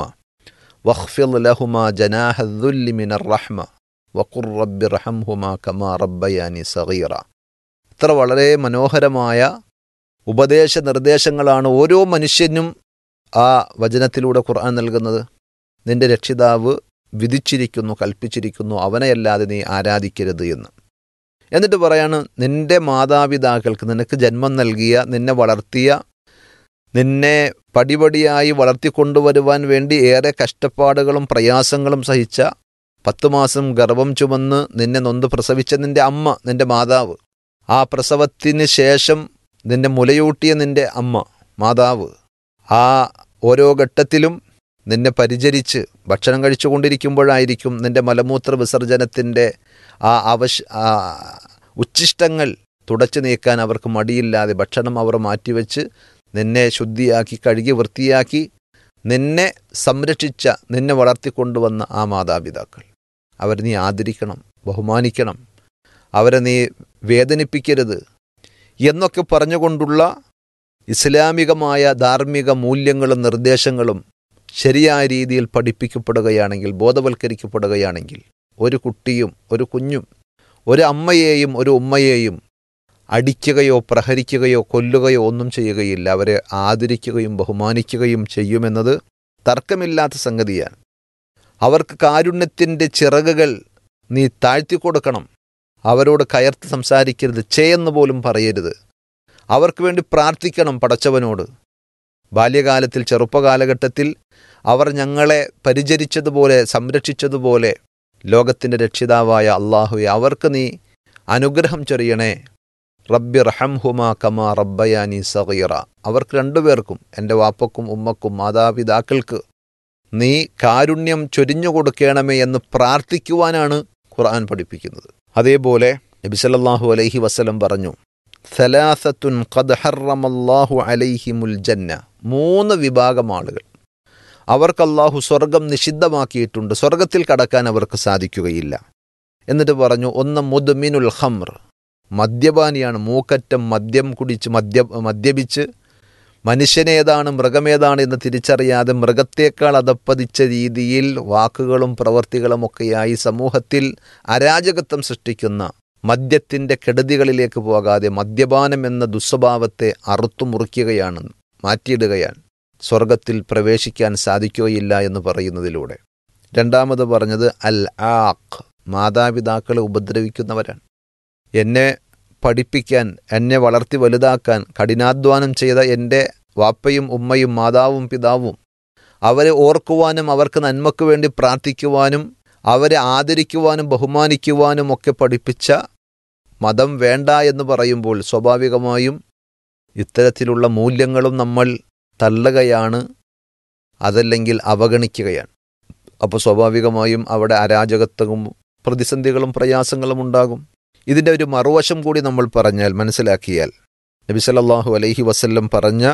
വഖ്ഫിദ് ലഹുമ ജനാഹ الذل من الرحمة വഖുർ റബ്ബി റഹംഹുമ കമാ റബ്ബയാനി സഗീറ ഇത്ര വളരെ മനോഹരമായ ഉപദേശ നിർദ്ദേശങ്ങളാണ് ഓരോ മനുഷ്യനും ആ വചനത്തിലൂടെ ഖുർആൻ നൽകുന്നത് നിന്റെ രക്ഷിതാവ് വിധിച്ചിരിക്കുന്നു കൽപ്പിച്ചിരിക്കുന്നു അവനെയല്ലാതെ നീ ആരാധിക്കരുത് എന്ന് എന്നിട്ട് പറയാണ് നിന്റെ മാതാപിതാക്കൾക്ക് നിനക്ക് ജന്മം നൽകിയ നിന്നെ വളർത്തിയ നിന്നെ പടിപടിയായി വളർത്തിക്കൊണ്ടുവരുവാൻ വേണ്ടി ഏറെ കഷ്ടപ്പാടുകളും പ്രയാസങ്ങളും സഹിച്ച പത്തു മാസം ഗർഭം ചുമന്ന് നിന്നെ നൊന്ത് പ്രസവിച്ച നിന്റെ അമ്മ നിന്റെ മാതാവ് ആ പ്രസവത്തിന് ശേഷം നിന്നെ മുലയൂട്ടിയ നിന്റെ അമ്മ മാതാവ് ആ ഓരോ ഘട്ടത്തിലും നിന്നെ പരിചരിച്ച് ഭക്ഷണം കഴിച്ചുകൊണ്ടിരിക്കുമ്പോഴായിരിക്കും നിന്റെ മലമൂത്ര വിസർജനത്തിൻ്റെ ആ അവശ ആ ഉച്ഛിഷ്ടങ്ങൾ തുടച്ചു നീക്കാൻ അവർക്ക് മടിയില്ലാതെ ഭക്ഷണം അവർ മാറ്റിവെച്ച് നിന്നെ ശുദ്ധിയാക്കി കഴുകി വൃത്തിയാക്കി നിന്നെ സംരക്ഷിച്ച നിന്നെ വളർത്തിക്കൊണ്ടുവന്ന ആ മാതാപിതാക്കൾ അവരെ നീ ആദരിക്കണം ബഹുമാനിക്കണം അവരെ നീ വേദനിപ്പിക്കരുത് എന്നൊക്കെ പറഞ്ഞുകൊണ്ടുള്ള ഇസ്ലാമികമായ ധാർമ്മിക മൂല്യങ്ങളും നിർദ്ദേശങ്ങളും ശരിയായ രീതിയിൽ പഠിപ്പിക്കപ്പെടുകയാണെങ്കിൽ ബോധവൽക്കരിക്കപ്പെടുകയാണെങ്കിൽ ഒരു കുട്ടിയും ഒരു കുഞ്ഞും ഒരു അമ്മയെയും ഒരു ഉമ്മയെയും അടിക്കുകയോ പ്രഹരിക്കുകയോ കൊല്ലുകയോ ഒന്നും ചെയ്യുകയില്ല അവരെ ആദരിക്കുകയും ബഹുമാനിക്കുകയും ചെയ്യുമെന്നത് തർക്കമില്ലാത്ത സംഗതിയാണ് അവർക്ക് കാരുണ്യത്തിൻ്റെ ചിറകുകൾ നീ താഴ്ത്തിക്കൊടുക്കണം അവരോട് കയർത്ത് സംസാരിക്കരുത് ചെയ്യെന്ന് പോലും പറയരുത് അവർക്ക് വേണ്ടി പ്രാർത്ഥിക്കണം പടച്ചവനോട് ബാല്യകാലത്തിൽ ചെറുപ്പകാലഘട്ടത്തിൽ അവർ ഞങ്ങളെ പരിചരിച്ചതുപോലെ സംരക്ഷിച്ചതുപോലെ ലോകത്തിൻ്റെ രക്ഷിതാവായ അള്ളാഹുവെ അവർക്ക് നീ അനുഗ്രഹം ചൊരിയണേ റബ്ബി റഹംഹുമ കമ റബ്ബയാനി സഗീറ അവർക്ക് രണ്ടുപേർക്കും എൻ്റെ വാപ്പക്കും ഉമ്മക്കും മാതാപിതാക്കൾക്ക് നീ കാരുണ്യം ചൊരിഞ്ഞു കൊടുക്കണമേ എന്ന് പ്രാർത്ഥിക്കുവാനാണ് ഖുർആൻ പഠിപ്പിക്കുന്നത് അതേപോലെ നബി സല്ലല്ലാഹു അലൈഹി വസല്ലം പറഞ്ഞു സലാസത്തുൻ ഖദ് ഹറമല്ലാഹു അലൈഹിമുൽ ജന്ന മൂന്ന് വിഭാഗം ആളുകൾ അവർക്ക് അള്ളാഹു സ്വർഗം നിഷിദ്ധമാക്കിയിട്ടുണ്ട് സ്വർഗത്തിൽ കടക്കാൻ അവർക്ക് സാധിക്കുകയില്ല എന്നിട്ട് പറഞ്ഞു ഒന്ന് മുദ്മിനുൽ ഖംർ മദ്യപാനിയാണ് മൂക്കറ്റം മദ്യം കുടിച്ച് മദ്യ മദ്യപിച്ച് മനുഷ്യനേതാണ് മൃഗമേതാണ് എന്ന് തിരിച്ചറിയാതെ മൃഗത്തേക്കാൾ അതപ്പതിച്ച രീതിയിൽ വാക്കുകളും പ്രവൃത്തികളുമൊക്കെയായി സമൂഹത്തിൽ അരാജകത്വം സൃഷ്ടിക്കുന്ന മദ്യത്തിൻ്റെ കെടുതികളിലേക്ക് പോകാതെ മദ്യപാനം എന്ന ദുസ്വഭാവത്തെ അറുത്തുമുറിക്കുകയാണ് മാറ്റിയിടുകയാണ് സ്വർഗത്തിൽ പ്രവേശിക്കാൻ സാധിക്കുകയില്ല എന്ന് പറയുന്നതിലൂടെ രണ്ടാമത് പറഞ്ഞത് അൽ ആഖ് മാതാപിതാക്കളെ ഉപദ്രവിക്കുന്നവരാണ് എന്നെ പഠിപ്പിക്കാൻ എന്നെ വളർത്തി വലുതാക്കാൻ കഠിനാധ്വാനം ചെയ്ത എൻ്റെ വാപ്പയും ഉമ്മയും മാതാവും പിതാവും അവരെ ഓർക്കുവാനും അവർക്ക് നന്മയ്ക്ക് വേണ്ടി പ്രാർത്ഥിക്കുവാനും അവരെ ആദരിക്കുവാനും ബഹുമാനിക്കുവാനും ഒക്കെ പഠിപ്പിച്ച മതം വേണ്ട എന്ന് പറയുമ്പോൾ സ്വാഭാവികമായും ഇത്തരത്തിലുള്ള മൂല്യങ്ങളും നമ്മൾ തള്ളുകയാണ് അതല്ലെങ്കിൽ അവഗണിക്കുകയാണ് അപ്പോൾ സ്വാഭാവികമായും അവിടെ അരാജകത്വവും പ്രതിസന്ധികളും പ്രയാസങ്ങളും ഉണ്ടാകും ഇതിൻ്റെ ഒരു മറുവശം കൂടി നമ്മൾ പറഞ്ഞാൽ മനസ്സിലാക്കിയാൽ നബി സല്ലല്ലാഹു അലൈഹി വസല്ലം പറഞ്ഞ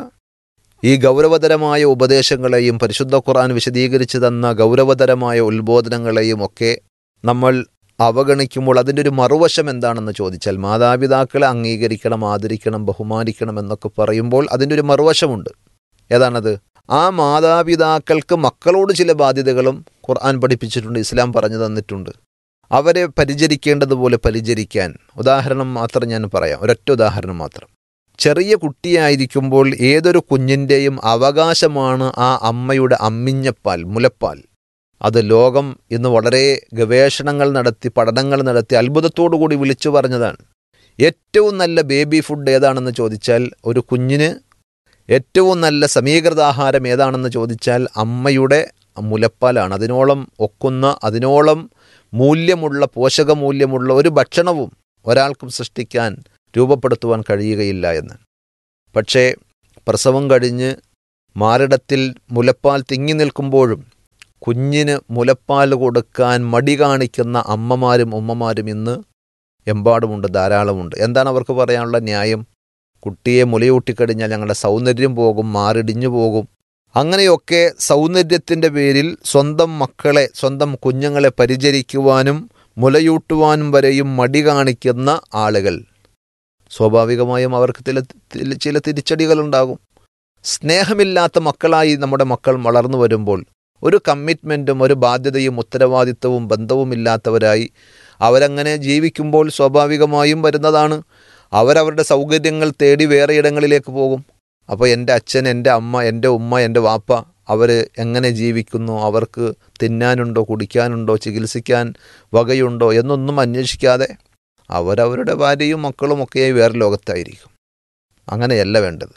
ഈ ഗൗരവതരമായ ഉപദേശങ്ങളെയും പരിശുദ്ധ ഖുർആൻ വിശദീകരിച്ചു തന്ന ഗൗരവതരമായ ഉത്ബോധനങ്ങളെയും ഒക്കെ നമ്മൾ അവഗണിക്കുമ്പോൾ അതിൻ്റെ ഒരു മറുവശം എന്താണെന്ന് ചോദിച്ചാൽ മാതാപിതാക്കളെ അംഗീകരിക്കണം ആദരിക്കണം ബഹുമാനിക്കണം എന്നൊക്കെ പറയുമ്പോൾ അതിൻ്റെ ഒരു മറുവശമുണ്ട് ഏതാണത് ആ മാതാപിതാക്കൾക്ക് മക്കളോട് ചില ബാധ്യതകളും ഖുർആൻ പഠിപ്പിച്ചിട്ടുണ്ട് ഇസ്ലാം പറഞ്ഞു തന്നിട്ടുണ്ട് അവരെ പരിചരിക്കേണ്ടതുപോലെ പരിചരിക്കാൻ ഉദാഹരണം മാത്രം ഞാൻ പറയാം ഒരൊറ്റ ഉദാഹരണം മാത്രം ചെറിയ കുട്ടിയായിരിക്കുമ്പോൾ ഏതൊരു കുഞ്ഞിൻ്റെയും അവകാശമാണ് ആ അമ്മയുടെ അമ്മിഞ്ഞപ്പാൽ മുലപ്പാൽ അത് ലോകം ഇന്ന് വളരെ ഗവേഷണങ്ങൾ നടത്തി പഠനങ്ങൾ നടത്തി അത്ഭുതത്തോടു കൂടി വിളിച്ചു പറഞ്ഞതാണ് ഏറ്റവും നല്ല ബേബി ഫുഡ് ഏതാണെന്ന് ചോദിച്ചാൽ ഒരു കുഞ്ഞിന് ഏറ്റവും നല്ല സമീകൃതാഹാരം ഏതാണെന്ന് ചോദിച്ചാൽ അമ്മയുടെ മുലപ്പാലാണ് അതിനോളം ഒക്കുന്ന അതിനോളം മൂല്യമുള്ള പോഷകമൂല്യമുള്ള ഒരു ഭക്ഷണവും ഒരാൾക്കും സൃഷ്ടിക്കാൻ രൂപപ്പെടുത്തുവാൻ കഴിയുകയില്ല എന്ന് പക്ഷേ പ്രസവം കഴിഞ്ഞ് മാറിടത്തിൽ മുലപ്പാൽ തിങ്ങി നിൽക്കുമ്പോഴും കുഞ്ഞിന് മുലപ്പാൽ കൊടുക്കാൻ മടി കാണിക്കുന്ന അമ്മമാരും ഉമ്മമാരും ഇന്ന് എമ്പാടുമുണ്ട് ധാരാളമുണ്ട് എന്താണ് അവർക്ക് പറയാനുള്ള ന്യായം കുട്ടിയെ മുലയൂട്ടിക്കഴിഞ്ഞാൽ ഞങ്ങളുടെ സൗന്ദര്യം പോകും മാറിടിഞ്ഞു പോകും അങ്ങനെയൊക്കെ സൗന്ദര്യത്തിൻ്റെ പേരിൽ സ്വന്തം മക്കളെ സ്വന്തം കുഞ്ഞുങ്ങളെ പരിചരിക്കുവാനും മുലയൂട്ടുവാനും വരെയും മടി കാണിക്കുന്ന ആളുകൾ സ്വാഭാവികമായും അവർക്ക് ചില ചില തിരിച്ചടികളുണ്ടാകും സ്നേഹമില്ലാത്ത മക്കളായി നമ്മുടെ മക്കൾ വളർന്നു വരുമ്പോൾ ഒരു കമ്മിറ്റ്മെൻറ്റും ഒരു ബാധ്യതയും ഉത്തരവാദിത്വവും ബന്ധവുമില്ലാത്തവരായി അവരങ്ങനെ ജീവിക്കുമ്പോൾ സ്വാഭാവികമായും വരുന്നതാണ് അവരവരുടെ സൗകര്യങ്ങൾ തേടി വേറെ ഇടങ്ങളിലേക്ക് പോകും അപ്പോൾ എൻ്റെ അച്ഛൻ എൻ്റെ അമ്മ എൻ്റെ ഉമ്മ എൻ്റെ വാപ്പ അവർ എങ്ങനെ ജീവിക്കുന്നു അവർക്ക് തിന്നാനുണ്ടോ കുടിക്കാനുണ്ടോ ചികിത്സിക്കാൻ വകയുണ്ടോ എന്നൊന്നും അന്വേഷിക്കാതെ അവരവരുടെ ഭാര്യയും മക്കളും ഒക്കെയായി വേറെ ലോകത്തായിരിക്കും അങ്ങനെയല്ല വേണ്ടത്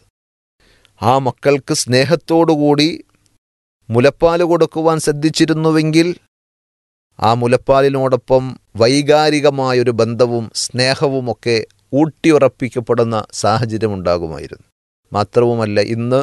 ആ മക്കൾക്ക് സ്നേഹത്തോടുകൂടി മുലപ്പാൽ കൊടുക്കുവാൻ ശ്രദ്ധിച്ചിരുന്നുവെങ്കിൽ ആ മുലപ്പാലിനോടൊപ്പം വൈകാരികമായൊരു ബന്ധവും സ്നേഹവുമൊക്കെ ഊട്ടിയുറപ്പിക്കപ്പെടുന്ന സാഹചര്യമുണ്ടാകുമായിരുന്നു മാത്രവുമല്ല ഇന്ന്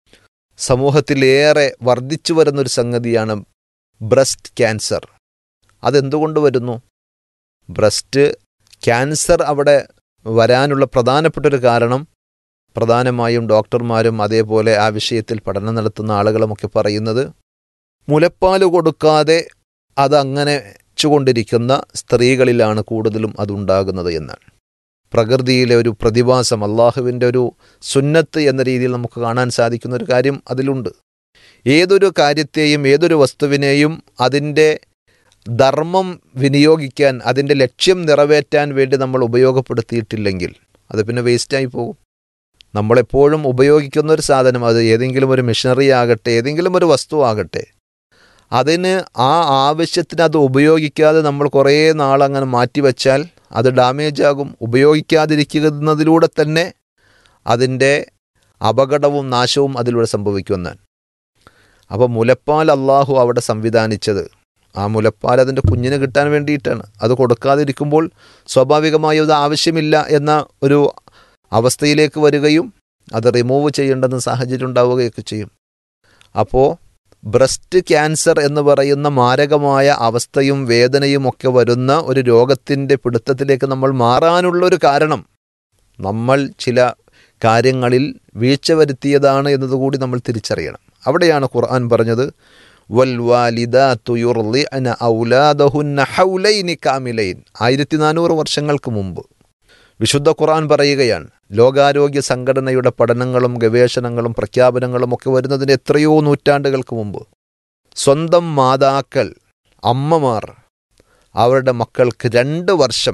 സമൂഹത്തിലേറെ വർദ്ധിച്ചു വരുന്നൊരു സംഗതിയാണ് ബ്രസ്റ്റ് ക്യാൻസർ അതെന്തുകൊണ്ട് വരുന്നു ബ്രസ്റ്റ് ക്യാൻസർ അവിടെ വരാനുള്ള പ്രധാനപ്പെട്ട ഒരു കാരണം പ്രധാനമായും ഡോക്ടർമാരും അതേപോലെ ആ വിഷയത്തിൽ പഠനം നടത്തുന്ന ആളുകളുമൊക്കെ പറയുന്നത് മുലപ്പാൽ കൊടുക്കാതെ അതങ്ങനെ വെച്ചുകൊണ്ടിരിക്കുന്ന സ്ത്രീകളിലാണ് കൂടുതലും അതുണ്ടാകുന്നത് എന്നാണ് പ്രകൃതിയിലെ ഒരു പ്രതിഭാസം അള്ളാഹുവിൻ്റെ ഒരു സുന്നത്ത് എന്ന രീതിയിൽ നമുക്ക് കാണാൻ സാധിക്കുന്ന ഒരു കാര്യം അതിലുണ്ട് ഏതൊരു കാര്യത്തെയും ഏതൊരു വസ്തുവിനെയും അതിൻ്റെ ധർമ്മം വിനിയോഗിക്കാൻ അതിൻ്റെ ലക്ഷ്യം നിറവേറ്റാൻ വേണ്ടി നമ്മൾ ഉപയോഗപ്പെടുത്തിയിട്ടില്ലെങ്കിൽ അത് പിന്നെ വേസ്റ്റായി പോകും നമ്മളെപ്പോഴും ഉപയോഗിക്കുന്ന ഒരു സാധനം അത് ഏതെങ്കിലും ഒരു മെഷീനറി ആകട്ടെ ഏതെങ്കിലും ഒരു വസ്തു ആകട്ടെ അതിന് ആ ആവശ്യത്തിന് അത് ഉപയോഗിക്കാതെ നമ്മൾ കുറേ നാളങ്ങനെ മാറ്റിവെച്ചാൽ അത് ഡാമേജ് ആകും ഉപയോഗിക്കാതിരിക്കുന്നതിലൂടെ തന്നെ അതിൻ്റെ അപകടവും നാശവും അതിലൂടെ സംഭവിക്കുമെന്നാണ് അപ്പോൾ മുലപ്പാൽ അള്ളാഹു അവിടെ സംവിധാനിച്ചത് ആ മുലപ്പാൽ അതിൻ്റെ കുഞ്ഞിന് കിട്ടാൻ വേണ്ടിയിട്ടാണ് അത് കൊടുക്കാതിരിക്കുമ്പോൾ സ്വാഭാവികമായും അത് ആവശ്യമില്ല എന്ന ഒരു അവസ്ഥയിലേക്ക് വരികയും അത് റിമൂവ് ചെയ്യേണ്ടെന്ന സാഹചര്യം ഉണ്ടാവുകയൊക്കെ ചെയ്യും അപ്പോൾ ബ്രസ്റ്റ് ക്യാൻസർ എന്ന് പറയുന്ന മാരകമായ അവസ്ഥയും വേദനയും ഒക്കെ വരുന്ന ഒരു രോഗത്തിൻ്റെ പിടുത്തത്തിലേക്ക് നമ്മൾ മാറാനുള്ളൊരു കാരണം നമ്മൾ ചില കാര്യങ്ങളിൽ വീഴ്ച വരുത്തിയതാണ് എന്നതുകൂടി നമ്മൾ തിരിച്ചറിയണം അവിടെയാണ് ഖുർആൻ പറഞ്ഞത് വൽ വാലിദാത്തു യുർളിഅന ഔലാദഹുന്ന ഹൗലൈനി കാമിലൈൻ ആയിരത്തി നാനൂറ് വർഷങ്ങൾക്ക് മുമ്പ് വിശുദ്ധ ഖുർആൻ പറയുകയാണ് ലോകാരോഗ്യ സംഘടനയുടെ പഠനങ്ങളും ഗവേഷണങ്ങളും പ്രഖ്യാപനങ്ങളും ഒക്കെ വരുന്നതിന് എത്രയോ നൂറ്റാണ്ടുകൾക്ക് മുമ്പ് സ്വന്തം മാതാക്കൾ അമ്മമാർ അവരുടെ മക്കൾക്ക് രണ്ട് വർഷം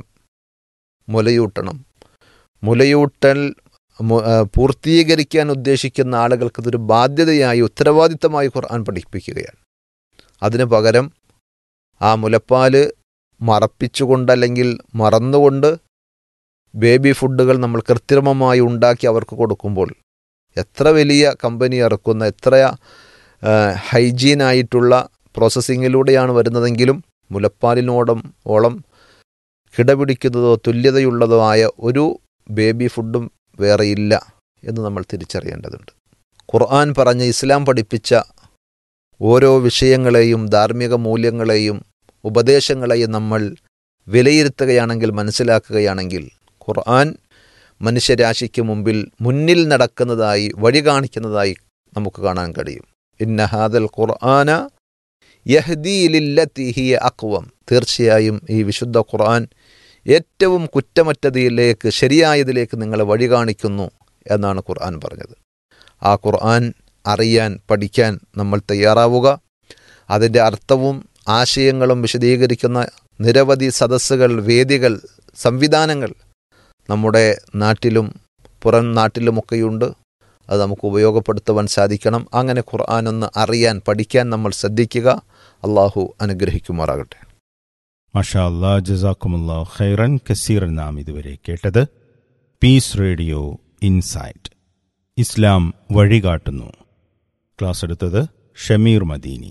മുലയൂട്ടണം മുലയൂട്ടൽ മു- ആ, പൂർത്തീകരിക്കാൻ ഉദ്ദേശിക്കുന്ന ആളുകൾക്ക് ഇതൊരു ബാധ്യതയായി ഉത്തരവാദിത്തമായി ഖുർആൻ പഠിപ്പിക്കുകയാണ് അതിന് പകരം ആ മുലപ്പാല് മറപ്പിച്ചുകൊണ്ട് അല്ലെങ്കിൽ മറന്നുകൊണ്ട് ബേബി ഫുഡുകൾ നമ്മൾ കൃത്രിമമായി ഉണ്ടാക്കി അവർക്ക് കൊടുക്കുമ്പോൾ എത്ര വലിയ കമ്പനി ഇറക്കുന്ന എത്ര ആ, ഹൈജീനായിട്ടുള്ള പ്രോസസ്സിങ്ങിലൂടെയാണ് വരുന്നതെങ്കിലും മുലപ്പാലിനോടം ഓളം കിടപിടിക്കുന്നതോ തുല്യതയുള്ളതോ ആയ ഒരു ബേബി ഫുഡും വേറെയില്ല എന്ന് നമ്മൾ തിരിച്ചറിയേണ്ടതുണ്ട് ഖുർആൻ പറഞ്ഞ ഇസ്ലാം പഠിപ്പിച്ച ഓരോ വിഷയങ്ങളെയും ധാർമ്മിക മൂല്യങ്ങളെയും ഉപദേശങ്ങളെയും നമ്മൾ വിലയിരുത്തുകയാണെങ്കിൽ മനസ്സിലാക്കുകയാണെങ്കിൽ ഖുർആൻ മനുഷ്യരാശിക്ക് മുമ്പിൽ മുന്നിൽ നടക്കുന്നതായി വഴി കാണിക്കുന്നതായി നമുക്ക് കാണാൻ കഴിയും ഇന്ന ഹാദൽ ഖുർആന യഹ്ദീലില്ലത്തി ഹിയ അക്വം തീർച്ചയായും ഈ വിശുദ്ധ ഖുർആൻ ഏറ്റവും കുറ്റമറ്റതിലേക്ക് ശരിയായതിലേക്ക് നിങ്ങളെ വഴി കാണിക്കുന്നു എന്നാണ് ഖുർആൻ പറഞ്ഞത് ആ ഖുർആൻ അറിയാൻ പഠിക്കാൻ നമ്മൾ തയ്യാറാവുക അതിൻ്റെ അർത്ഥവും ആശയങ്ങളും വിശദീകരിക്കുന്ന നിരവധി സദസ്സുകൾ വേദികൾ സംവിധാനങ്ങൾ നമ്മുടെ നാട്ടിലും പുറം നാട്ടിലുമൊക്കെയുണ്ട് അത് നമുക്ക് ഉപയോഗപ്പെടുത്തുവാൻ സാധിക്കണം അങ്ങനെ ഖുർആൻ ഒന്ന് അറിയാൻ പഠിക്കാൻ നമ്മൾ ശ്രദ്ധിക്കുക അള്ളാഹു അനുഗ്രഹിക്കുമാറാകട്ടെ മഷാ അല്ലാ ജസാക്കുമുല്ലാ ഖൈറൻ കസീറൻ നാം ഇതുവരെ കേട്ടത് പീസ് റേഡിയോ ഇൻസൈറ്റ് ഇസ്ലാം വഴികാട്ടുന്നു ക്ലാസ് എടുത്തത് ഷമീർ മദീനി